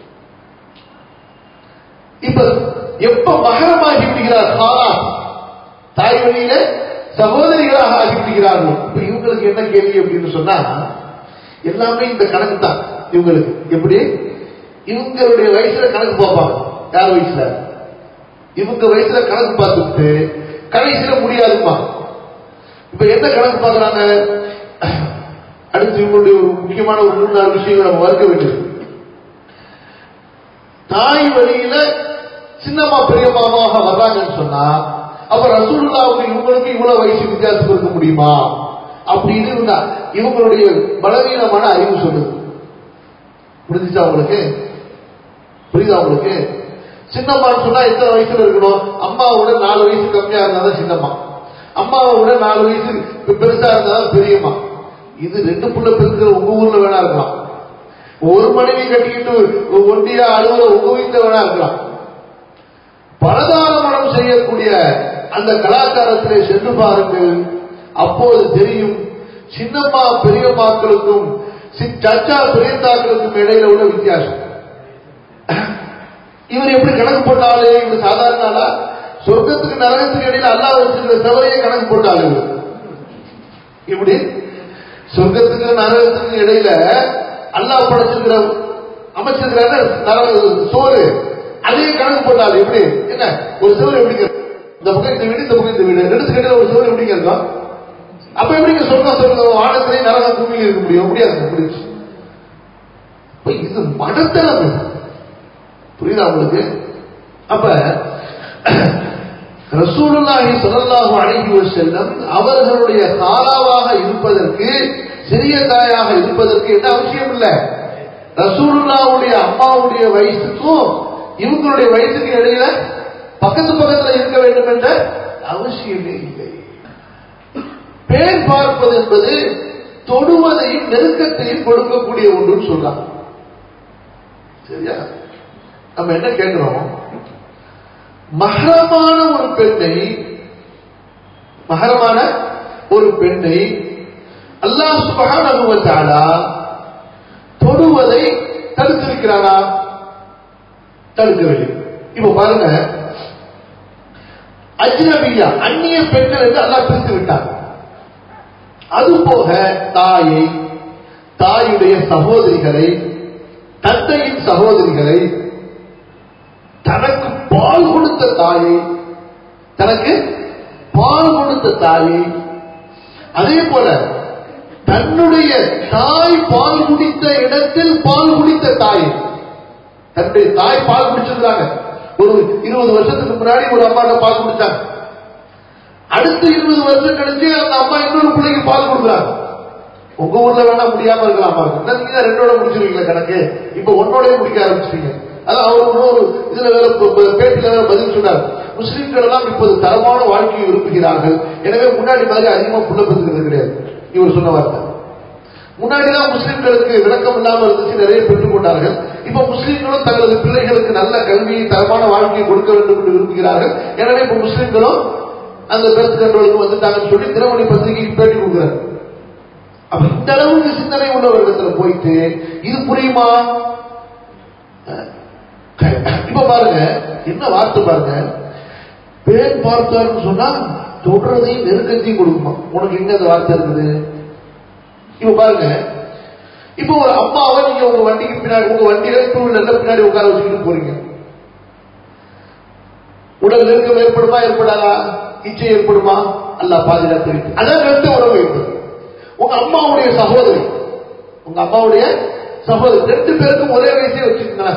இப்ப எப்ப மகரமாகி விடுகிறார் காலா தாய் வழியில சகோதரிகளாக ஆகிவிடுகிறார்கள் இப்ப இவங்களுக்கு என்ன கேள்வி அப்படின்னு சொன்னா எல்லாமே இந்த கணக்கு தான் இவங்களுக்கு எப்படி இவங்களுடைய வயசுல கணக்கு பார்ப்பாங்க யார் வயசுல இவங்க வயசுல கணக்கு பார்த்துட்டு கடைசியில முடியாதுமா இப்ப என்ன கணக்கு பார்க்கறாங்க அடுத்து இவங்களுடைய ஒரு முக்கியமான ஒரு மூணு நாலு விஷயங்களை நம்ம வறுக்க வேண்டியது தாய் வழியில சின்னம்மா பெரியம்மாவாக வர்றாங்கன்னு சொன்னா அப்ப ரசூலுல்லாவுக்கு இவங்களுக்கு இவ்வளவு வயசு வித்தியாசம் இருக்க முடியுமா அப்படின்னு இருந்தா இவங்களுடைய பலவீனமான அறிவு சொல்லுது புரிஞ்சுச்சா உங்களுக்கு புரியுதா உங்களுக்கு சின்னம்மான்னு சொன்னா எத்தனை வயசுல இருக்கணும் அம்மாவோட நாலு வயசு கம்மியா இருந்தாதான் சின்னம்மா அம்மாவை விட நாலு வயசு பெ- பெருசா இருந்தாலும் பெரியம்மா இது ரெண்டு புள்ள பெருக்கிற உங்க ஊர்ல வேணா இருக்கலாம் ஒரு மனைவி கட்டிக்கிட்டு ஒண்டியா அலுவல உங்க வீட்டுல வேணா இருக்கலாம் பலதாரமணம் செய்யக்கூடிய அந்த கலாச்சாரத்திலே சென்று பாருங்கள் அப்போது தெரியும் சின்னம்மா பெரியம்மாக்களுக்கும் சி- சச்சா பெரியத்தாக்களுக்கும் இடையில உள்ள வித்தியாசம் இவர் எப்படி கணக்கு போட்டாலே இவர் சாதாரண ஆளா சொர்க்கத்துக்கு நரகத்துக்கு இடையில அல்லாஹ் வச்சிருக்கிற தவறையே கணக்கு போட்டாரு இவர் இப்படி சொர்க்கத்துக்கு நரகத்துக்கு இடையில அல்லாஹ் படைச்சிருக்கிற அமைச்சிருக்கிற நரக சோறு அதையே கணக்கு போட்டாரு எப்படி என்ன ஒரு சோறு எப்படிங்க இந்த பக்கம் இந்த வீடு இந்த பக்கம் இந்த வீடு ரெண்டு இடையில ஒரு சோறு எப்படிங்க இருக்கும் அப்ப எப்படிங்க சொர்க்கம் சொர்க்கம் வானத்திலே நரகம் பூமியில் இருக்க முடியும் முடியாது முடிச்சு இப்ப இது மனத்தளம் இது. புரியுதா உங்களுக்கு அப்ப ரசூலுல்லாஹி ஸல்லல்லாஹு அலைஹி வஸல்லம் அவர்களுடைய தாராவாக இருப்பதற்கு சிறிய தாயாக இருப்பதற்கு என்ன அவசியம் இல்லை ரசூலுல்லாவுடைய அம்மாவுடைய வயசுக்கும் இவங்களுடைய வயசுக்கு இடையில பக்கத்து பக்கத்துல இருக்க வேண்டும் என்ற அவசியமே இல்லை பேர் பார்ப்பது என்பது தொடுவதையும் நெருக்கத்தையும் கொடுக்கக்கூடிய ஒன்றுன்னு சொல்றாங்க சரியா நம்ம என்ன கேட்கிறோம் மகரமான ஒரு பெண்ணை மகரமான ஒரு பெண்ணை அல்லாஹ் சுபஹானஹு வ தஆலா தொடுவதை தடுத்திருக்கிறானா தடுக்கவில்லை இப்ப பாருங்க அஜ்னபியா அந்நிய பெண்கள் என்று அல்லாஹ் பிரித்து விட்டார் அது போக தாயை தாயுடைய சகோதரிகளை தந்தையின் சகோதரிகளை தனக்கு பால் கொடுத்த தாயை தனக்கு பால் கொடுத்த தாயை அதே போல தன்னுடைய தாய் பால் குடித்த இடத்தில் பால் குடித்த தாய் தன்னுடைய தாய் பால் குடிச்சிருக்காங்க ஒரு இருபது வருஷத்துக்கு முன்னாடி ஒரு அம்மாட்ட பால் குடிச்சாங்க அடுத்த இருபது வருஷம் கழிச்சு அந்த அம்மா இன்னொரு பிள்ளைக்கு பால் கொடுக்குறாங்க உங்க ஊர்ல வேணா முடியாம இருக்கலாம் பாருங்க என்ன நீங்க தான் ரெண்டோட முடிச்சிருவீங்களா கணக்கு இப்ப ஒன்னோடய முடிக்க ஆரம்பிச்சிட்டீங்க அதான் அவர் இன்னொரு இதுல வேற ப- ப- பேட்டில வேற பதில் சொன்னார் முஸ்லிம்கள் எல்லாம் இப்போது தரமான வாழ்க்கையை விரும்புகிறார்கள் எனவே முன்னாடி மாதிரி அதிகமா புள்ள பெற்றுக்கிறது கிடையாது இவர் சொன்ன வார்த்தை முன்னாடிதான் முஸ்லிம்களுக்கு விளக்கம் இல்லாம இருந்துச்சு நிறைய பெற்றுக் கொண்டார்கள் இப்ப முஸ்லிம்களும் தங்களது பிள்ளைகளுக்கு நல்ல கல்வியை தரமான வாழ்க்கையை கொடுக்க வேண்டும் என்று விரும்புகிறார்கள் எனவே இப்ப முஸ்லிம்களும் அந்த பெருத்து கண்ட்ரோலுக்கு வந்துட்டாங்கன்னு சொல்லி தினமணி பத்திரிகைக்கு பேட்டி கொடுக்குறாரு அப்ப இந்த அளவுக்கு சிந்தனை உள்ளவர்களிடத்துல போயிட்டு இது புரியுமா இப்ப பாருங்க என்ன வார்த்தை பாருங்க பேர் பார்த்தாருன்னு சொன்னா தொடர்றதையும் நெருக்கத்தையும் கொடுக்குமா உனக்கு எங்க அந்த வார்த்தை இருக்குது இப்ப பாருங்க இப்போ ஒரு அம்மாவை நீங்க உங்க வண்டிக்கு பின்னாடி உங்க வண்டியில டூ வீலர்ல பின்னாடி உட்கார வச்சுக்கிட்டு போறீங்க உடல் நெருக்கம் ஏற்படுமா ஏற்படாதா இச்சை ஏற்படுமா அல்ல பாதுகாப்பு இருக்கு அதான் ரெண்டு உறவு ஏற்படும் உங்க அம்மாவுடைய சகோதரி உங்க அம்மாவுடைய சகோதரி ரெண்டு பேருக்கும் ஒரே வயசே வச்சுக்கோங்களேன்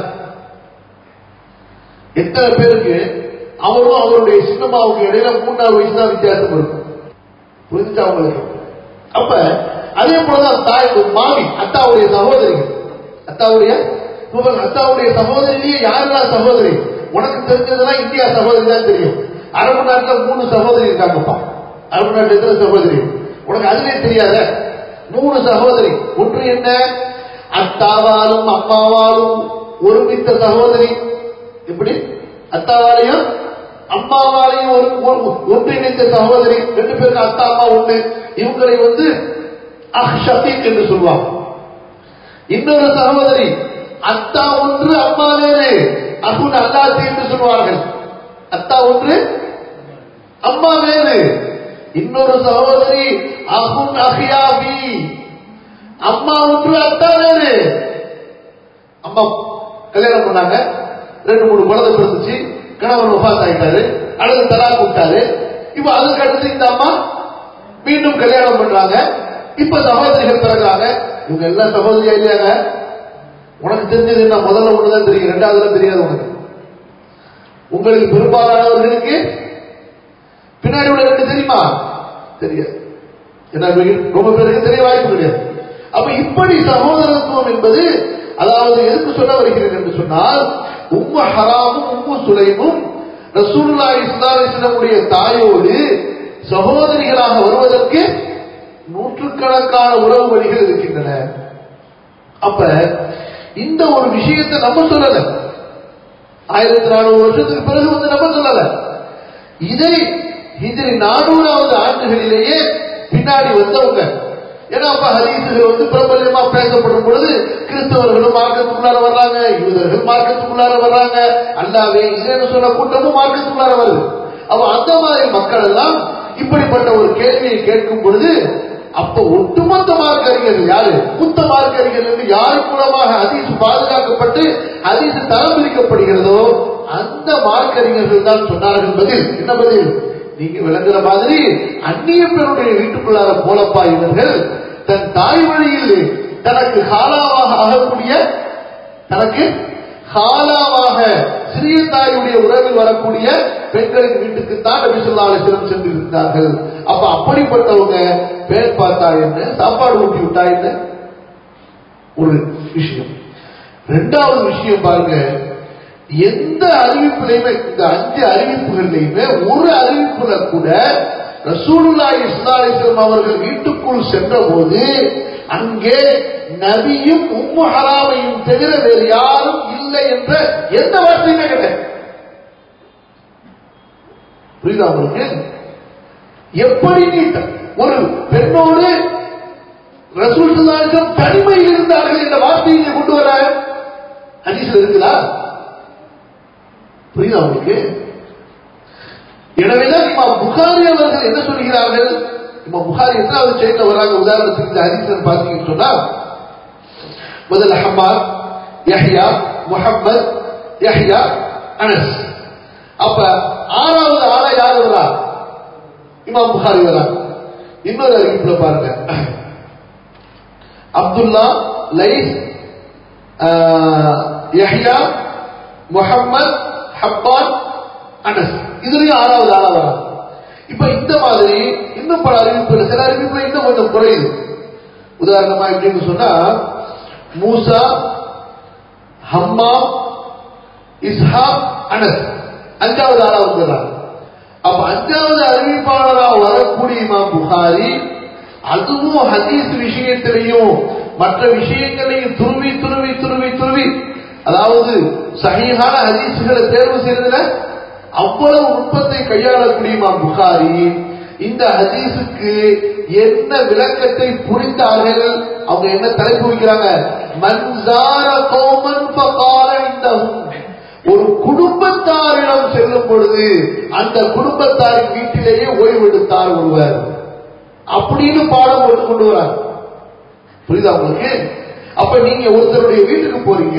எத்தனை பேருக்கு அவரும் அவருடைய சின்னம்மாவுக்கு இடையில மூணாவது வயசு தான் வித்தியாசம் இருக்கும் புரிஞ்சுச்சா அவங்களுக்கு அப்ப அதே போலதான் தாய் மாமி அத்தாவுடைய சகோதரிகள் அத்தாவுடைய இப்ப பாருங்க, அத்தாவுடைய சகோதரிலேயே யாரெல்லாம் சகோதரி உனக்கு தெரிஞ்சதெல்லாம் இந்தியா சகோதரி தான் தெரியும் அரபு நாட்டுல மூணு சகோதரி இருக்காங்கப்பா அரபு நாட்டுல எத்தனை சகோதரி உனக்கு அதுவே தெரியாத மூணு சகோதரி ஒன்று என்ன அத்தாவாலும் அம்மாவாலும் ஒருமித்த சகோதரி எப்படி அத்தாவாலையும் அம்மாவாலையும் ஒரு ஒரு- ஒன்றிணைந்த சகோதரி ரெண்டு பேருக்கு அத்தா அம்மா ஒண்ணு இவங்களை வந்து அஹ் ஷபீக் என்று சொல்லுவாங்க இன்னொரு சகோதரி அத்தா ஒன்று அம்மா வேறு அகுன் அல்லாத்தி என்று சொல்வார்கள் அத்தா ஒன்று அம்மா வேறு இன்னொரு சகோதரி அகுன் அஹியாபி அம்மா ஒன்று அத்தா வேறு அம்மா கல்யாணம் பண்ணாங்க ரெண்டு மூணு குழந்தை பிறந்துச்சு கணவன் வஃபாத் ஆயிட்டாரு அல்லது தலாக் விட்டாரு இப்ப அதுக்கு அடுத்து இந்த அம்மா மீண்டும் கல்யாணம் பண்றாங்க இப்ப சகோதரிகள் பிறகுறாங்க இவங்க எல்லாம் சகோதரியா இல்லையாங்க உனக்கு தெரிஞ்சது என்ன முதல்ல ஒண்ணுதான் தெரியும் ரெண்டாவதுல தெரியாது உனக்கு உங்களுக்கு பெரும்பாலானவர்களுக்கு பின்னாடி உள்ள ரெண்டு தெரியுமா தெரியாது ஏன்னா இவங்க ரொம்ப பேருக்கு தெரிய வாய்ப்பு கிடையாது அப்ப இப்படி சகோதரத்துவம் என்பது அதாவது எதுக்கு சொல்ல வருகிறேன் என்று சொன்னால் உம்ம ஹராமும் உம்மு சுலைமும் ரசூலுல்லாஹி ஸல்லல்லாஹு அலைஹி வஸல்லமுடைய தாயோடு சகோதரிகளாக வருவதற்கு நூற்றுக்கணக்கான உறவு வழிகள் இருக்கின்றன அப்ப இந்த ஒரு விஷயத்தை நம்ம சொல்லல ஆயிரத்தி நானூறு வருஷத்துக்கு பிறகு வந்து நம்ம சொல்லல இதை ஹிஜ்ரி நானூறாவது ஆண்டுகளிலேயே பின்னாடி வந்தவங்க ஏன்னா அப்ப ஹதீசுகள் வந்து பிரபல்யமா பேசப்படும் பொழுது கிறிஸ்தவர்களும் மார்க்கத்துக்குள்ளார வர்றாங்க யூதர்கள் மார்க்கத்துக்குள்ளார வர்றாங்க அல்லாவே இல்லைன்னு சொன்ன கூட்டமும் மார்க்கத்துக்குள்ளார வருது அப்ப அந்த மாதிரி மக்கள் எல்லாம் இப்படிப்பட்ட ஒரு கேள்வியை கேட்கும் பொழுது அப்ப ஒட்டுமொத்த மார்க்க அறிஞர்கள் யாரு மூத்த மார்க்க அறிஞர்கள் யாரு மூலமாக ஹதீஸ் பாதுகாக்கப்பட்டு ஹதீஸ் தரம் பிரிக்கப்படுகிறதோ அந்த மார்க்க அறிஞர்கள் தான் சொன்னார்கள் பதில் என்ன பதில் நீங்க விளங்குற மாதிரி அந்நிய பெருடைய வீட்டுக்குள்ளார போலப்பா இவர்கள் தன் தாய் வழியில் தனக்கு காலாவாக ஆகக்கூடிய தனக்கு காலாவாக சிறிய தாயுடைய உறவில் வரக்கூடிய பெண்களின் வீட்டுக்கு தான் நபிசுல்லாலை சிறம் சென்றிருந்தார்கள் அப்ப அப்படிப்பட்டவங்க பேர் பார்த்தா என்ன சாப்பாடு ஊட்டி விட்டா என்ன ஒரு விஷயம் ரெண்டாவது விஷயம் பாருங்க எந்த அறிவிப்புலையுமே இந்த அஞ்சு அறிவிப்புகள்லையுமே ஒரு அறிவிப்புல கூட ரசூலுல்லாஹி இஸ்லாலிஸ்லாம் அவர்கள் வீட்டுக்குள் சென்ற போது அங்கே நபியும் உம்மு ஹராமையும் தவிர வேறு யாரும் இல்லை என்ற எந்த வார்த்தையுமே கிடையாது புரியுதா உங்களுக்கு எப்படி நீ ஒரு பெண்ணோடு ரசூல் சல்லாஹம் தனிமையில் இருந்தார்கள் என்ற வார்த்தையை கொண்டு வர ஹதீஸ்ல இருக்குதா புரியுதா உங்களுக்கு எனவேதான் இமா புகாரி அவர்கள் என்ன சொல்கிறார்கள் இமா புகாரி எத்தனாவது சேர்ந்த வராங்க உதாரணத்துக்கு இந்த ஹதீஸ்ல பாத்தீங்கன்னு சொன்னா முதல்ல ஹம்மார் யஹ்யா முஹம்மத் யஹ்யா அனஸ் அப்ப ஆறாவது ஆளா யார் வரா இமாம் புகாரி வரா இன்னொரு அறிவிப்புல பாருங்க Abdullah Lais Yahya Muhammad Haffan Anas இதுலயும் ஆறாவது ஆளா வரா இப்ப இந்த மாதிரி இன்னும் பல அறிவிப்புகள் சில அறிவிப்புல இன்னும் கொஞ்சம் குறையுது உதாரணமா எப்படின்னு சொன்னா மூசா ஹம்மாம் இஸ்ஹாக் அனஸ் அஞ்சாவது ஆளா வந்துடுறாங்க அப்ப அஞ்சாவது அறிவிப்பாளரா வரக்கூடிய இமாம் புகாரி அதுவும் ஹதீஸ் விஷயத்திலையும் மற்ற விஷயங்களையும் துருவி துருவி துருவி துருவி அதாவது சகிஹான ஹதீஸ்களை தேர்வு செய்யறதுல அவ்வளவு நுட்பத்தை கையாளக்கூடிய இமாம் புகாரி இந்த ஹதீஸுக்கு என்ன விளக்கத்தை புரிந்தார்கள் அவங்க என்ன தலைப்பு வைக்கிறாங்க மன்சார கோமன் பகார இந்த ஒரு குடும்பத்தாரிடம் செல்லும் பொழுது அந்த குடும்பத்தாரின் வீட்டிலேயே ஓய்வெடுத்தார் ஒருவர் அப்படின்னு பாடம் போட்டு கொண்டு வராங்க புரியுதா உங்களுக்கு அப்ப நீங்க ஒருத்தருடைய வீட்டுக்கு போறீங்க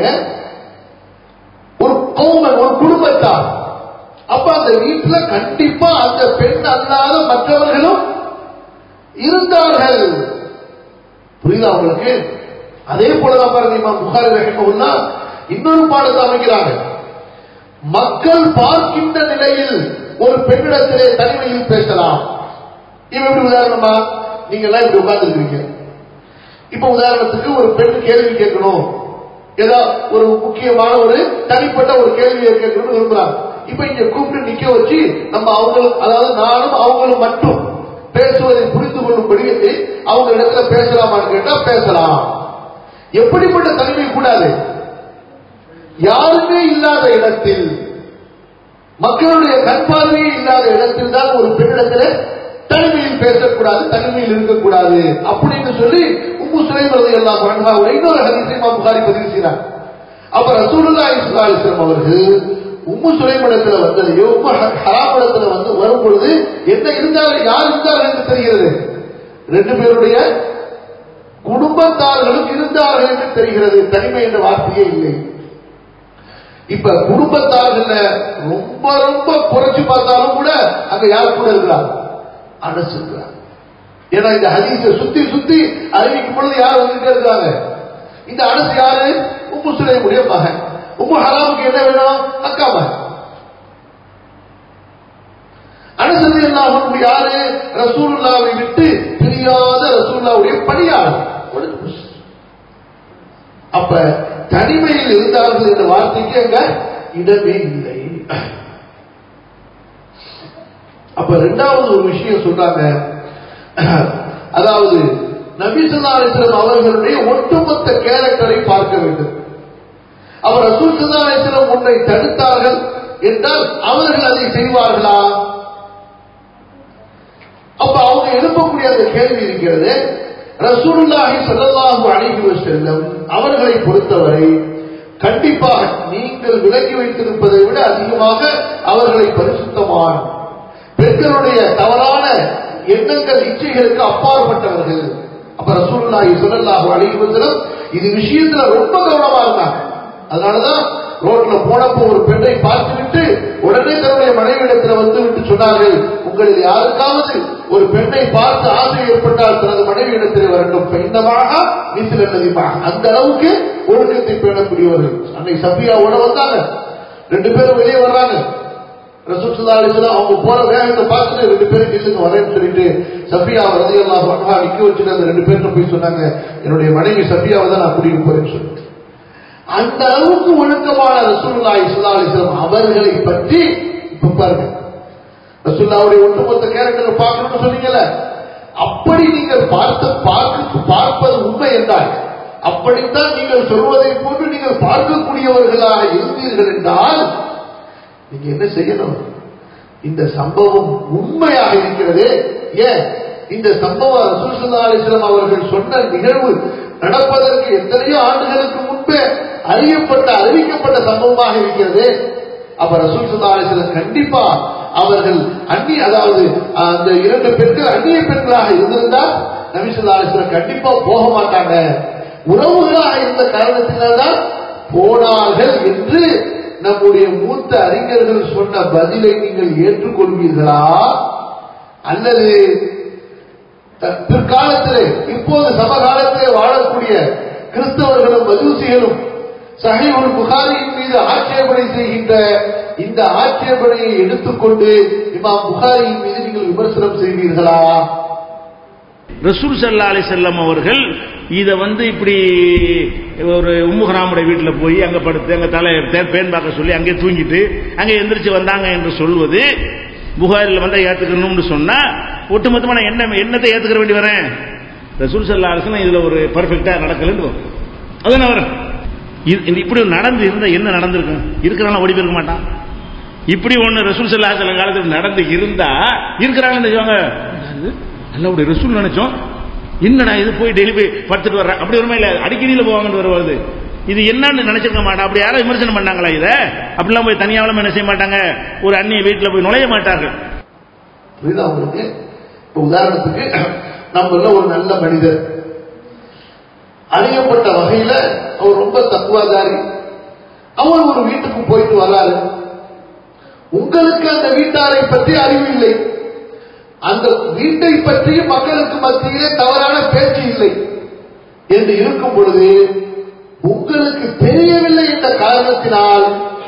ஒரு கௌமன் ஒரு குடும்பத்தார் அப்ப அந்த வீட்டுல கண்டிப்பா அந்த பெண் அல்லாத மற்றவர்களும் இருந்தார்கள் புரியுதா உங்களுக்கு அதே போலதான் பாருங்க இமாம் புகாரி ரஹிமஹுல்லா இன்னொரு பாடத்தை அமைக்கிறாங்க மக்கள் பார்க்கின்ற நிலையில் ஒரு பெண்ணிடத்திலே தனிமையில் பேசலாம் இவன் எப்படி உதாரணமா நீங்க எல்லாம் இப்படி உட்கார்ந்துருக்கீங்க இப்ப உதாரணத்துக்கு ஒரு பெண் கேள்வி கேட்கணும் ஏதோ ஒரு முக்கியமான ஒரு தனிப்பட்ட ஒரு கேள்வியை கேட்கணும்னு விரும்புறாங்க இப்ப இங்க கூப்பிட்டு நிக்க வச்சு நம்ம அவங்களும் அதாவது நானும் அவங்களும் மட்டும் பேசுவதை புரிந்து கொள்ளும்படி அவங்க இடத்துல பேசலாமான்னு கேட்டா பேசலாம் எப்படிப்பட்ட தனிமை கூடாது யாருமே இல்லாத இடத்தில் மக்களுடைய கண் பார்வையே இல்லாத இடத்தில் தான் ஒரு பெண்ணிடத்தில் தனிமையில் பேசக்கூடாது தனிமையில் இருக்கக்கூடாது அப்படின்னு சொல்லி உம்மு சுலைமரது எல்லாம் வழங்காவுடைய இன்னொரு ஹதீஸை புகாரி பதிவு செய்கிறார் அப்ப ரசூலுல்லா இஸ்லாலிஸ்லாம் அவர்கள் உம்மு சுலைமடத்துல வந்ததையோ உம்மு ஹராமடத்துல வந்து வரும் பொழுது என்ன இருந்தாலும் யார் இருந்தார்கள் என்று தெரிகிறது ரெண்டு பேருடைய குடும்பத்தார்களும் இருந்தார்கள் என்று தெரிகிறது தனிமை என்ற வார்த்தையே இல்லை இப்ப குடும்பத்தார்கள் ரொம்ப ரொம்ப குறைச்சு பார்த்தாலும் கூட அங்க யார் கூட இருக்கிறாங்க அரசு இருக்கிறாங்க ஏன்னா இந்த ஹதீஸை சுத்தி சுத்தி அறிவிக்கும் பொழுது யார் வந்துட்டே இருக்காங்க இந்த அரசு யாரு உம்மு சுலைமுடைய மகன் உம்மு ஹராமுக்கு என்ன வேணும் அக்கா மகன் அனுசரி எல்லாம் யாரு ரசூல்லாவை விட்டு பிரியாத ரசூல்லாவுடைய பணியாளர் அப்ப தனிமையில் இருந்தார்கள் என்ற வார்த்தைக்கு அங்க இடமே இல்லை அப்ப ரெண்டாவது ஒரு விஷயம் சொல்றாங்க அதாவது நபிசுல்லா அலிஸ்லம் அவர்களுடைய ஒட்டுமொத்த கேரக்டரை பார்க்க வேண்டும் அவர் ரசூல் சல்லா அலிஸ்லம் உன்னை தடுத்தார்கள் என்றால் அவர்கள் அதை செய்வார்களா அப்ப அவங்க எழுப்பக்கூடிய அந்த கேள்வி இருக்கிறது ரசூலுல்லாஹி ஸல்லல்லாஹு அலைஹி வஸல்லம் அவர்களை பொறுத்தவரை கண்டிப்பாக நீங்கள் விலகி வைத்திருப்பதை விட அதிகமாக அவர்களை பரிசுத்தமான பெண்களுடைய தவறான எண்ணங்கள் இச்சைகளுக்கு அப்பாற்பட்டவர்கள் அப்ப ரசூலுல்லாஹி ஸல்லல்லாஹு அலைஹி வஸல்லம் இது விஷயத்துல ரொம்ப கவனமா இருந்தாங்க அதனாலதான் ரோட்ல போனப்போ ஒரு பெண்ணை பார்த்துவிட்டு உடனே தன்னுடைய மனைவிடத்தில் வந்து விட்டு சொன்னார்கள் உங்களில் யாருக்காவது ஒரு பெண்ணை பார்த்து ஆசை ஏற்பட்டால் தனது மனைவியிடத்தில் வரட்டும் பெண்ணமாக நீச்சல் நதிமாக அந்த அளவுக்கு ஒழுக்கத்தை பேணக்கூடியவர்கள் அன்னை சபியாவோட வந்தாங்க ரெண்டு பேரும் வெளியே வர்றாங்க ரசூசுல்லா அலிஸ்லாம் அவங்க போற வேகத்தை பார்த்துட்டு ரெண்டு பேரும் கிசுக்கு வரேன்னு சொல்லிட்டு சபியா ரதியெல்லாம் அன்ஹா நிக்க வச்சுட்டு அந்த ரெண்டு பேர்கிட்ட போய் சொன்னாங்க என்னுடைய மனைவி சபியாவை தான் நான் கூட்டிட்டு போறேன்னு சொல்லிட்டு அந்த அளவுக்கு ஒழுக்கமான ரசூல்லா இஸ்லா அலிஸ்லாம் அவர்களை பற்றி இப்ப பாருங்க ரசூல்லாவுடைய ஒட்டுமொத்த கேரக்டர் பார்க்கணும்னு சொன்னீங்கல்ல அப்படி நீங்கள் பார்த்த பார்க்க பார்ப்பது உண்மை என்றால் அப்படித்தான் நீங்கள் சொல்வதை போன்று நீங்கள் பார்க்கக்கூடியவர்களாக இருந்தீர்கள் என்றால் நீங்க என்ன செய்யணும் இந்த சம்பவம் உண்மையாக இருக்கிறது ஏன் இந்த சம்பவம் ரசூல் சல்லா அலிஸ்லாம் அவர்கள் சொன்ன நிகழ்வு நடப்பதற்கு எத்தனையோ ஆண்டுகளுக்கு முன்பே அறியப்பட்ட அறிவிக்கப்பட்ட சம்பவமாக இருக்கிறது அப்ப ரசூல் சல்லா அலிஸ்லாம் கண்டிப்பா அவர்கள் அந்நி அதாவது அந்த இரண்டு பெண்கள் அந்நிய பெண்களாக இருந்திருந்தால் நபி சொல்லா அலிஸ்லாம் கண்டிப்பா போக மாட்டாங்க உறவுகளாக இருந்த காரணத்தினால்தான் போனார்கள் என்று நம்முடைய மூத்த அறிஞர்கள் சொன்ன பதிலை நீங்கள் ஏற்றுக்கொள்வீர்களா அல்லது பிற்காலத்திலே இப்போது சமகாலத்திலே வாழக்கூடிய கிறிஸ்தவர்களும் மஜூசிகளும் சஹீபுல் புகாரியின் மீது ஆட்சேபனை செய்கின்ற இந்த ஆட்சேபனையை எடுத்துக்கொண்டு இமாம் புகாரியின் மீது நீங்கள் விமர்சனம் செய்வீர்களா ரசூல் சல்லா அலி செல்லம் அவர்கள் இதை வந்து இப்படி ஒரு உம்முகராமுடைய வீட்டில் போய் அங்கே படுத்து அங்கே தலை பேன் பார்க்க சொல்லி அங்கே தூங்கிட்டு அங்கே எந்திரிச்சு வந்தாங்க என்று சொல்வது புகாரில் வந்தால் ஏற்றுக்கணும்னு சொன்னால் ஒட்டுமொத்தமாக நான் என்ன என்னத்தை ஏற்றுக்கிற வேண்டி வரேன் ரசூல் சல்லா அலிஸ்லாம் இதில் ஒரு பர்ஃபெக்டாக நடக்கலன்னு அதான் வரேன் இப்படி நடந்து இருந்தால் என்ன நடந்திருக்கும் இருக்கிறாங்க ஓடி போயிருக்க மாட்டான் இப்படி ஒன்று ரசூல் சல்லா சில காலத்தில் நடந்து இருந்தா இருக்கிறாங்கன்னு சொல்லுவாங்க நல்ல ரசூல் நினைச்சோம் என்னடா இது போய் டெய்லி போய் படுத்துட்டு வர்றேன் அப்படி வருமா இல்ல அடிக்கடியில் போவாங்கன்னு வருவது இது என்னன்னு நினைச்சிருக்க மாட்டா அப்படி யாரும் விமர்சனம் பண்ணாங்களா இத அப்படிலாம் போய் தனியாவளம் என்ன செய்ய மாட்டாங்க ஒரு அந்நிய வீட்டில் போய் நுழைய மாட்டார்கள் புரியுதா உங்களுக்கு இப்ப உதாரணத்துக்கு நம்மள ஒரு நல்ல மனிதர் அறியப்பட்ட வகையில அவர் ரொம்ப தத்துவாதாரி அவர் ஒரு வீட்டுக்கு போயிட்டு வர்றாரு உங்களுக்கு அந்த வீட்டாரை பற்றி அறிவு இல்லை அந்த வீட்டை பற்றி மக்களுக்கு மத்தியிலே தவறான பேச்சு இல்லை என்று இருக்கும் பொழுது உங்களுக்கு தெரியவில்லை என்ற காரணத்தினால்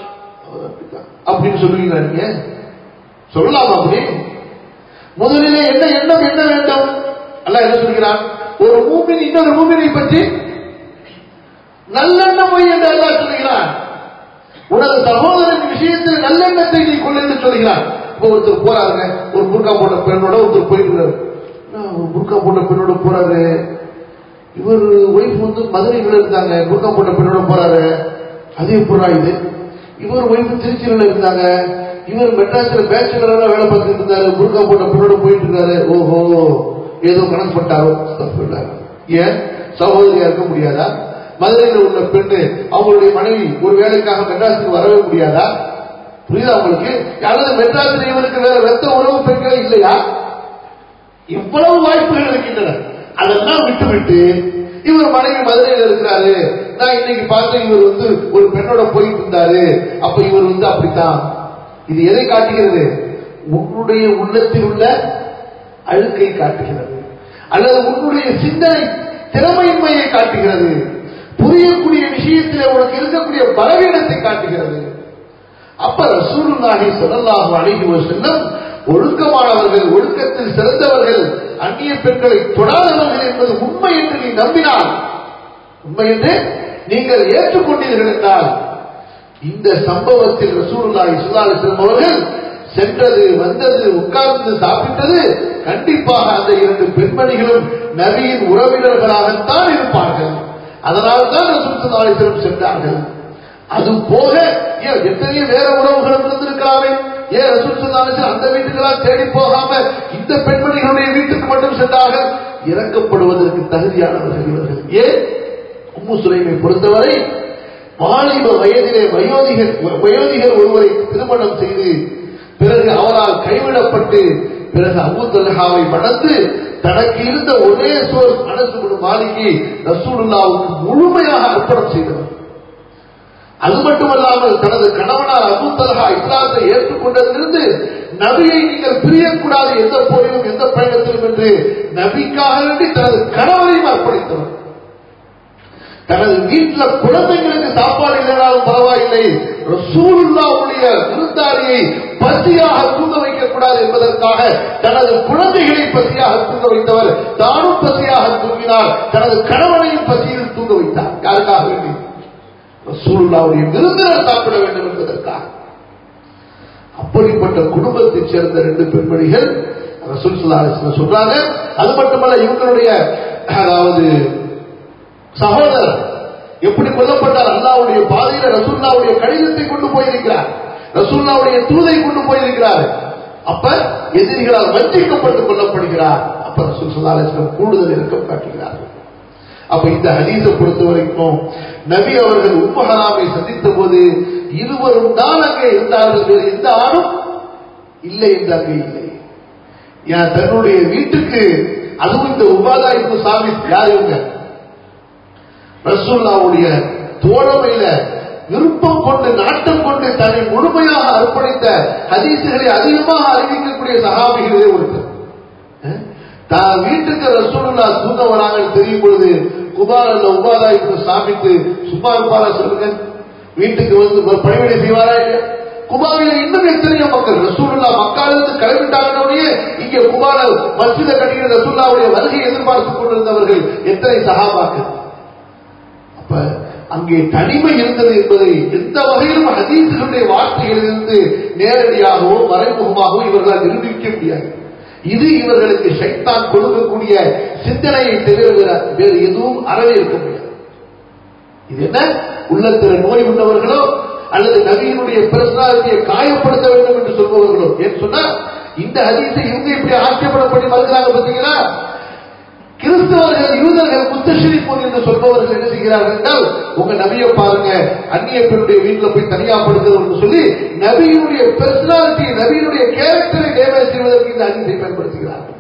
அப்படின்னு சொல்லுவீங்களா நீங்க சொல்லலாமா அப்படி முதலிலே என்ன எண்ணம் என்ன வேண்டும் அல்ல என்ன சொல்கிறான் ஒரு மூமின் இன்னொரு மூமினை பற்றி நல்லெண்ணம் பொய் என்று அல்லா சொல்கிறான் உனது சகோதரன் விஷயத்தில் நல்லெண்ணத்தை நீ கொண்டு என்று சொல்கிறான் இப்போ ஒருத்தர் போறாருங்க ஒரு புர்கா போட்ட பெண்ணோட ஒருத்தர் போயிட்டு இருக்காரு ஒரு புர்கா போட்ட பெண்ணோட போறாரு இவர் ஒய்ஃப் வந்து மதுரையில் இருந்தாங்க புர்கா போட்ட பெண்ணோட போறாரு அது எப்படா இது இவர் ஒய்ஃப் திருச்சியில இருந்தாங்க இவர் மெட்ராஸ்ல பேச்சுலரா வேலை பார்த்துட்டு இருந்தாரு புர்கா போட்ட பெண்ணோட போயிட்டு இருக்காரு ஓஹோ ஏதோ கணக்கு பட்டாரோ ஏன் சகோதரியா இருக்க முடியாதா மதுரையில் உள்ள பெண்ணு அவங்களுடைய மனைவி ஒரு வேலைக்காக மெட்ராஸுக்கு வரவே முடியாதா புரியுதா உங்களுக்கு அல்லது மெட்ராஸில் இவருக்கு வேற வெத்த உறவு பெண்கள் இல்லையா இவ்வளவு வாய்ப்புகள் இருக்கின்றன அதெல்லாம் விட்டு விட்டு இவர் மனைவி மதுரையில் இருக்கிறாரு நான் இன்னைக்கு பார்த்தேன் இவர் வந்து ஒரு பெண்ணோட போயிட்டு இருந்தாரு அப்ப இவர் வந்து அப்படித்தான் இது எதை காட்டுகிறது உன்னுடைய உள்ளத்தில் உள்ள அழுக்கை காட்டுகிறது அல்லது உன்னுடைய சிந்தனை திறமையின்மையை காட்டுகிறது புரியக்கூடிய விஷயத்தில் உனக்கு இருக்கக்கூடிய பலவீனத்தை காட்டுகிறது அப்ப ரசூலுல்லாஹி ஸல்லல்லாஹு அலைஹி வஸல்லம் ஒழுக்கமானவர்கள் ஒழுக்கத்தில் சிறந்தவர்கள் அந்நிய பெண்களை தொடாதவர்கள் என்பது உண்மை என்று நீ நம்பினால் உண்மை என்று நீங்கள் ஏற்றுக்கொண்டீர்கள் என்றால் இந்த சம்பவத்தில் ரசூலுல்லாஹி ஸல்லல்லாஹு அலைஹி வஸல்லம் அவர்கள் சென்றது வந்தது உட்கார்ந்து சாப்பிட்டது கண்டிப்பாக அந்த இரண்டு பெண்மணிகளும் நபியின் உறவினர்களாகத்தான் இருப்பார்கள் அதனால் தான் ரசூல் சென்றார்கள் அது போக ஏன் எத்தனையோ வேற உறவுகளும் இருந்திருக்கலாமே ஏன் ரசூல் சல்லாஹ் அந்த வீட்டுக்கெல்லாம் தேடி போகாம இந்த பெண்மணிகளுடைய வீட்டுக்கு மட்டும் சென்றார்கள் இறக்கப்படுவதற்கு தகுதியானவர்கள் இவர்கள் ஏன் உம்மு சுலைமை பொறுத்தவரை வாலிப வயதிலே வயோதிகர் வயோதிகர் ஒருவரை திருமணம் செய்து பிறகு அவரால் கைவிடப்பட்டு பிறகு அபு தல்ஹாவை மணந்து தனக்கு இருந்த ஒரே சோர்ஸ் மனசு மாளிகை ரசூலுல்லாவுக்கு முழுமையாக அர்ப்பணம் செய்தவர் அது மட்டுமல்லாமல் தனது கணவனார் அபு தல்ஹா இஸ்லாத்தை ஏற்றுக்கொண்டதிலிருந்து நபியை நீங்கள் பிரியக்கூடாது எந்த போரிலும் எந்த பயணத்திலும் என்று நபிக்காக வேண்டி தனது கணவரையும் அர்ப்பணித்தவர் தனது வீட்டுல குழந்தைங்களுக்கு சாப்பாடு இல்லைனாலும் பரவாயில்லை ரசூலுல்லாவுடைய விருந்தாளியை பசியாக தூங்க வைக்கக்கூடாது என்பதற்காக தனது குழந்தைகளை பசியாக தூங்க வைத்தவர் தானும் பசியாக தூங்கினார் தனது கணவனையும் பசியில் தூங்க வைத்தார் யாருக்காக வேண்டி ரசூலுல்லாவுடைய விருந்தினர் சாப்பிட வேண்டும் என்பதற்காக அப்படிப்பட்ட குடும்பத்தைச் சேர்ந்த ரெண்டு பெண்மணிகள் ரசூல் சொல்றாங்க அது மட்டுமல்ல இவங்களுடைய அதாவது சகோதரர் எப்படி கொல்லப்பட்டார் அல்லாவுடைய பாதையில ரசூல்லாவுடைய கடிதத்தை கொண்டு போயிருக்கிறார் ரசூல்லாவுடைய தூதை கொண்டு போயிருக்கிறார் அப்ப எதிரிகளால் வஞ்சிக்கப்பட்டு கொல்லப்படுகிறார் அப்ப ரசூல் சல்லாஸ்லம் கூடுதல் இறக்கம் காட்டுகிறார்கள் அப்ப இந்த ஹதீஸை பொறுத்த வரைக்கும் நபி அவர்கள் உம்மஹராமை சந்தித்த போது இருவரும் தான் அங்கே இருந்தார்கள் வேறு எந்த ஆணும் இல்லை என்று அங்கே இல்லை ஏன் தன்னுடைய வீட்டுக்கு அதுவும் இந்த உபாதாய்ப்பு சாமி யார் இவங்க ரசூல்லாவுடைய தோழமையில விருப்பம் கொண்டு நாட்டம் கொண்டு தன்னை முழுமையாக அர்ப்பணித்த ஹதீசுகளை அதிகமாக அறிவிக்கக்கூடிய சகாபிகளே ஒருத்தர் தான் வீட்டுக்கு ரசூலுல்லா தூங்க வராங்கன்னு தெரியும் பொழுது குபார் அந்த உபாதாய்க்கு சாமிக்கு சும்மா இருப்பாரா சொல்லுங்க வீட்டுக்கு வந்து பணிவிடை செய்வாரா இல்லையா குபாவில் இன்னும் எத்தனையோ மக்கள் ரசூலுல்லா மக்காலிருந்து கிளம்பிட்டாங்கன்னே இங்க குபால மசித கட்டிக்கிற ரசூல்லாவுடைய வருகை எதிர்பார்த்துக் கொண்டிருந்தவர்கள் எத்தனை சகாபாக்கள் அப்ப அங்கே தனிமை இருந்தது என்பதை எந்த வகையிலும் ஹதீசுகளுடைய வார்த்தைகளிலிருந்து நேரடியாகவோ மறைமுகமாகவோ இவர்களால் நிரூபிக்க முடியாது இது இவர்களுக்கு சைத்தான் கொடுக்கக்கூடிய சிந்தனையை தவிர வேறு எதுவும் அறவே இருக்க முடியாது இது என்ன உள்ளத்தில் நோய் உள்ளவர்களோ அல்லது நபியினுடைய பர்சனாலிட்டியை காயப்படுத்த வேண்டும் என்று சொல்பவர்களோ ஏன்னு சொன்னா இந்த ஹதீஸை இவங்க இப்படி ஆட்சேபணப்படி மறுக்கிறாங்க பார்த்தீங்களா கிறிஸ்தவர்கள் யூதர்கள் முத்தஷிரிப்போன் என்று சொல்பவர்கள் என்ன செய்கிறார்கள் என்றால் உங்க நபியை பாருங்க அந்நிய பெண்ணுடைய வீட்டில் போய் தனியா படுத்துறோம்னு சொல்லி நபியினுடைய பர்சனாலிட்டி நபியினுடைய கேரக்டரை டேமேஜ் செய்வதற்கு இந்த அதிசை பயன்படுத்துகிறார்கள்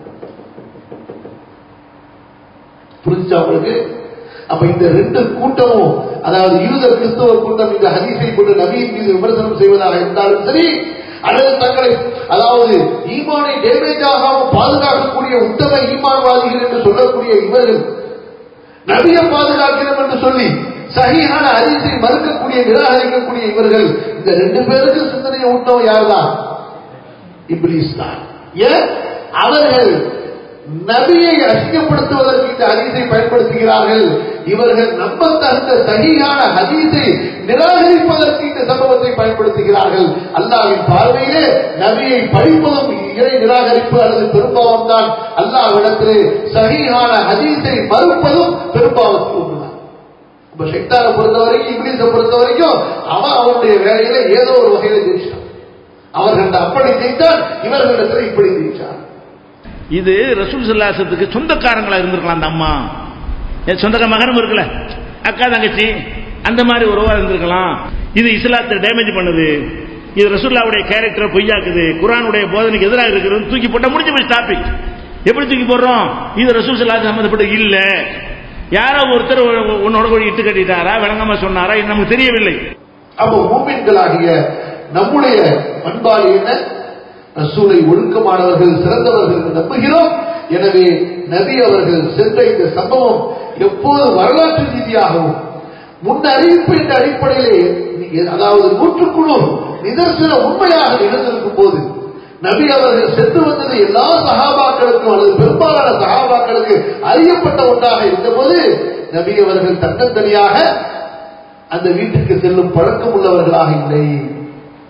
புரிஞ்சா அவங்களுக்கு அப்ப இந்த ரெண்டு கூட்டமும் அதாவது யூத கிறிஸ்தவ கூட்டம் இந்த ஹதீஸை கொண்டு நபியின் மீது விமர்சனம் செய்வதாக இருந்தாலும் சரி அல்லது தங்களை அதாவது ஈமானை டேமேஜ் ஆகாமல் பாதுகாக்கக்கூடிய உத்தம ஈமான்வாதிகள் என்று சொல்லக்கூடிய இவர்கள் நபியை பாதுகாக்கிறோம் என்று சொல்லி சகியான அறிவிசை மறுக்கக்கூடிய நிராகரிக்கக்கூடிய இவர்கள் இந்த ரெண்டு பேருக்கு சிந்தனையை ஊட்டவும் யார்தான் இப்ளீஸ் தான் ஏன் அவர்கள் நபியை அசிங்கப்படுத்துவதற்கு இந்த ஹதீஸை பயன்படுத்துகிறார்கள் இவர்கள் நம்ப தகுந்த சகியான ஹதீஸை நிராகரிப்பதற்கு இந்த சம்பவத்தை பயன்படுத்துகிறார்கள் அல்லாவின் பார்வையிலே நபியை படிப்பதும் இறை நிராகரிப்பு அல்லது பெரும்பாவம் தான் அல்லாவிடத்திலே சகியான ஹதீஸை மறுப்பதும் பெரும்பாவத்துக்கு ஒன்றுதான் இப்ப ஷெக்தாரை பொறுத்த வரைக்கும் இப்ளீஸை பொறுத்த வரைக்கும் அவன் அவனுடைய வேலையில ஏதோ ஒரு வகையில ஜெயிச்சான் அவர்கள் அப்படி ஜெயித்தால் இவர்களிடத்தில் இப்படி ஜெயிச்சார் இது ரசூல் சல்லாசத்துக்கு சொந்தக்காரங்களா இருந்திருக்கலாம் அந்த அம்மா என் சொந்தக்கார மகனும் இருக்குல்ல அக்கா தங்கச்சி அந்த மாதிரி உறவா இருந்திருக்கலாம் இது இஸ்லாத்தை டேமேஜ் பண்ணுது இது ரசூல்லாவுடைய கேரக்டரை பொய்யாக்குது குரானுடைய போதனைக்கு எதிராக இருக்கிறது தூக்கி போட்டா முடிஞ்சு போய் டாபிக் எப்படி தூக்கி போடுறோம் இது ரசூல் சல்லா சம்மந்தப்பட்ட இல்ல யாரோ ஒருத்தர் உன்னோட கூட இட்டு கட்டிட்டாரா விளங்காம சொன்னாரா இது நமக்கு தெரியவில்லை அப்போ மூமின்களாகிய நம்முடைய பண்பாடு என்ன ரசூலை ஒழுக்கமானவர்கள் சிறந்தவர்கள் என்று நம்புகிறோம் எனவே நபி அவர்கள் சென்ற இந்த சம்பவம் எப்போது வரலாற்று ரீதியாகவும் முன் அறிவிப்பு என்ற அடிப்படையிலே அதாவது நூற்றுக்குழு நிதர்சன உண்மையாக நிகழ்ந்திருக்கும் போது நபி அவர்கள் சென்று வந்தது எல்லா சகாபாக்களுக்கும் அல்லது பெரும்பாலான சகாபாக்களுக்கு அறியப்பட்ட ஒன்றாக இருந்தபோது நபி அவர்கள் தன்னந்தனியாக அந்த வீட்டுக்கு செல்லும் பழக்கம் உள்ளவர்களாக இல்லை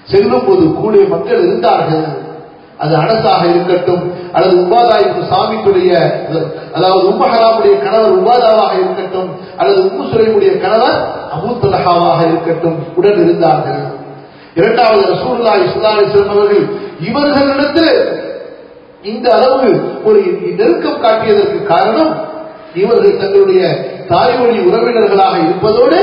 செல்லும் போது கூட மக்கள் இருந்தார்கள் அது அனசாக இருக்கட்டும் அல்லது உபாதாய்ப்பு சாமிக்குடைய அதாவது உம்மஹராமுடைய கணவர் உபாதாவாக இருக்கட்டும் அல்லது உம்மு சுலைமுடைய கணவர் அபூத்தலஹாவாக இருக்கட்டும் உடன் இருந்தார்கள் இரண்டாவது ரசூல்லா இஸ்லாமிஸ்லம் அவர்கள் இவர்களிடத்தில் இந்த அளவு ஒரு நெருக்கம் காட்டியதற்கு காரணம் இவர்கள் தங்களுடைய தாய்மொழி உறவினர்களாக இருப்பதோடு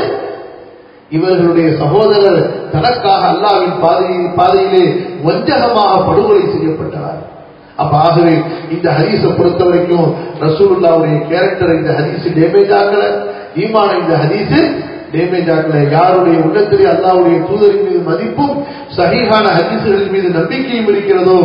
இவர்களுடைய சகோதரர் தனக்காக அல்லாவின் பாதையில் பாதையிலே வஞ்சகமாக படுகொலை செய்யப்பட்டனர் அப்ப ஆகவே இந்த ஹதீஸை பொறுத்த வரைக்கும் ரசூலுல்லாவுடைய கேரக்டர் இந்த ஹதீஸ் டேமேஜ் ஆகல ஈமான இந்த ஹதீஸ் டேமேஜ் ஆகல யாருடைய உள்ளத்திலே அல்லாவுடைய தூதரின் மீது மதிப்பும் சகிஹான ஹதீசுகளின் மீது நம்பிக்கையும் இருக்கிறதோ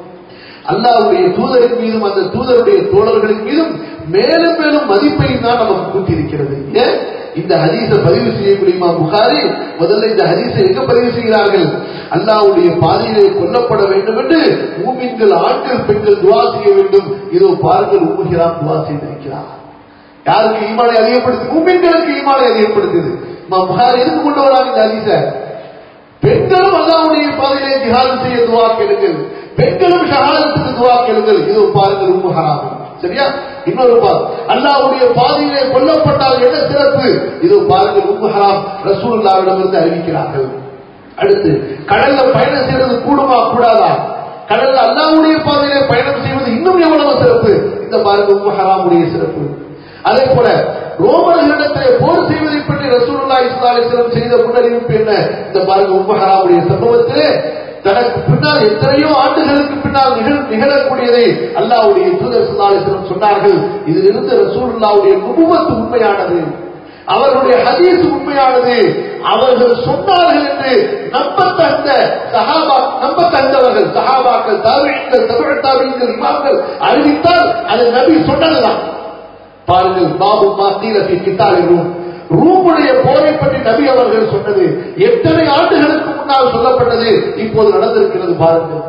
அல்லாவுடைய தூதரின் மீதும் அந்த தூதருடைய தோழர்களின் மீதும் மேலும் மேலும் மதிப்பையும் தான் நமக்கு கூட்டியிருக்கிறது ஏன் இந்த ஹதீஸை பதிவு செய்யக்கூடியமா புகாரி முதல்ல இந்த ஹதீஸை எங்க பதிவு செய்கிறார்கள் அல்லாவுடைய பாதையிலே கொல்லப்பட வேண்டும் என்று மூமின்கள் ஆண்கள் பெண்கள் துவா செய்ய வேண்டும் இதோ பாருங்கள் உமுகிறான் துவா செய்திருக்கிறார் யாருக்கு ஈமானை அதிகப்படுத்தி மூமின்களுக்கு ஈமானை அதிகப்படுத்துது புகாரி எதுக்கு கொண்டு வராங்க இந்த ஹதீஸை பெண்களும் அல்லாவுடைய பாதையிலே ஜிஹாதம் செய்ய துவா கேளுங்கள் பெண்களும் ஷஹாதத்துக்கு துவா கேளுங்கள் இதோ பாருங்கள் உம்மு ஹராமி சரியா இன்னொரு பார் அல்லாவுடைய பாதையிலே கொல்லப்பட்டால் என்ன சிறப்பு இதோ பாருங்கள் உம்மு ஹராம் ரசூலுல்லாவிடமிருந்து அறிவிக்கிறார்கள் அடுத்து கடல்ல பயணம் செய்வது கூடுமா கூடாதா கடல்ல அல்லாவுடைய பாதையிலே பயணம் செய்வது இன்னும் எவ்வளவு சிறப்பு இந்த பாருங்க உம்மு ஹராமுடைய சிறப்பு அதே போல ரோமர்களிடத்திலே போர் செய்வதை பற்றி ரசூலுல்லா இஸ்லாலிஸ்லம் செய்த முன்னறிவிப்பு என்ன இந்த பாருங்க உம்மு ஹராமுடைய சம்பவத்திலே தனக்கு பின்னால் எத்தனையோ ஆண்டுகளுக்கு பின்னால் நிகழ் நிகழக்கூடியதை அல்லாவுடைய தூதர் சுல்லாலிசனம் சொன்னார்கள் இதிலிருந்து ரசூலுல்லாவுடைய குடும்பத்து உண்மையானது அவர்களுடைய ஹதீஸ் உண்மையானது அவர்கள் சொன்னார்கள் என்று நம்பத்தகுந்த சஹாபா நம்பத்தகுந்தவர்கள் சஹாபாக்கள் தாவியங்கள் தமிழ் தாவியங்கள் இமாம்கள் அறிவித்தால் அது நபி சொன்னதுதான் பாருங்கள் பாபு மாத்தீர கித்தாலி ரூம் ரூமுடைய போரை பற்றி நபி அவர்கள் சொன்னது எத்தனை ஆண்டுகளுக்கு முன்னால் சொல்லப்பட்டது இப்போது நடந்திருக்கிறது பாருங்கள்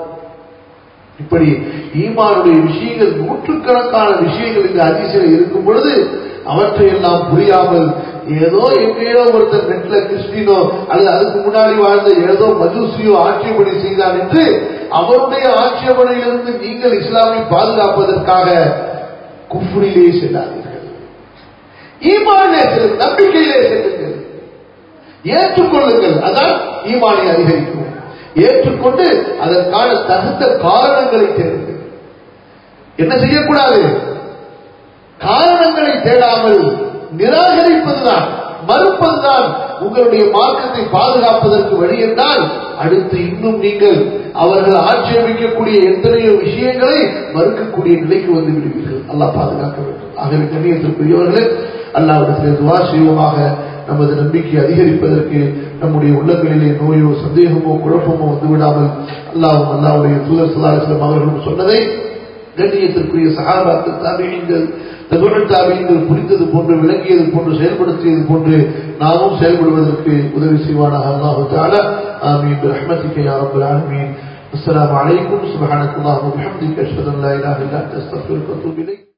இப்படி ஈமானுடைய விஷயங்கள் நூற்றுக்கணக்கான விஷயங்கள் இந்த அதிசயம் இருக்கும் பொழுது அவற்றையெல்லாம் புரியாமல் ஏதோ எங்கேயோ ஒருத்தர் நெட்ல கிறிஸ்டினோ அல்லது அதுக்கு முன்னாடி வாழ்ந்த ஏதோ மஜூசியோ ஆட்சேபனை செய்தார் என்று அவருடைய ஆட்சேபனையிலிருந்து நீங்கள் இஸ்லாமை பாதுகாப்பதற்காக குஃபுரிலே செல்லாதீர்கள் ஈமானிலே செல்லும் நம்பிக்கையிலே செல்லுங்கள் ஏற்றுக்கொள்ளுங்கள் அதான் ஈமானை அதிகரிக்கும் ஏற்றுக்கொண்டு அதற்கான தகுந்த காரணங்களை தேடுங்கள் என்ன செய்யக்கூடாது காரணங்களை தேடாமல் நிராகரிப்பதுதான் மறுப்பதுதான் உங்களுடைய மார்க்கத்தை பாதுகாப்பதற்கு வழி என்றால் அடுத்து இன்னும் நீங்கள் அவர்கள் ஆட்சேபிக்கக்கூடிய எத்தனையோ விஷயங்களை மறுக்கக்கூடிய நிலைக்கு வந்து விடுவீர்கள் அல்லாஹ் பாதுகாக்க வேண்டும் ஆகவே கண்ணியத்திற்குரியவர்களே அல்லாவிடத்திலே துவா செய்வோமாக நமது நம்பிக்கை அதிகரிப்பதற்கு நம்முடைய உள்ளங்களிலே நோயோ சந்தேகமோ குழப்பமோ வந்துவிடாமல் அல்லாவும் அல்லாவுடைய தூதர் சலாஹம் அவர்களும் சொன்னதை கண்ணியத்திற்குரிய சகாபாக்கள் தாபியங்கள் தகுழ் தாபியங்கள் புரிந்தது போன்று விளங்கியது போன்று செயல்படுத்தியது போன்று நாமும் செயல்படுவதற்கு உதவி செய்வானாக அல்லாஹு தாலா ஆமீன் برحمتك يا رب العالمين السلام عليكم سبحانك اللهم وبحمدك اشهد ان لا اله الا انت استغفرك واتوب اليك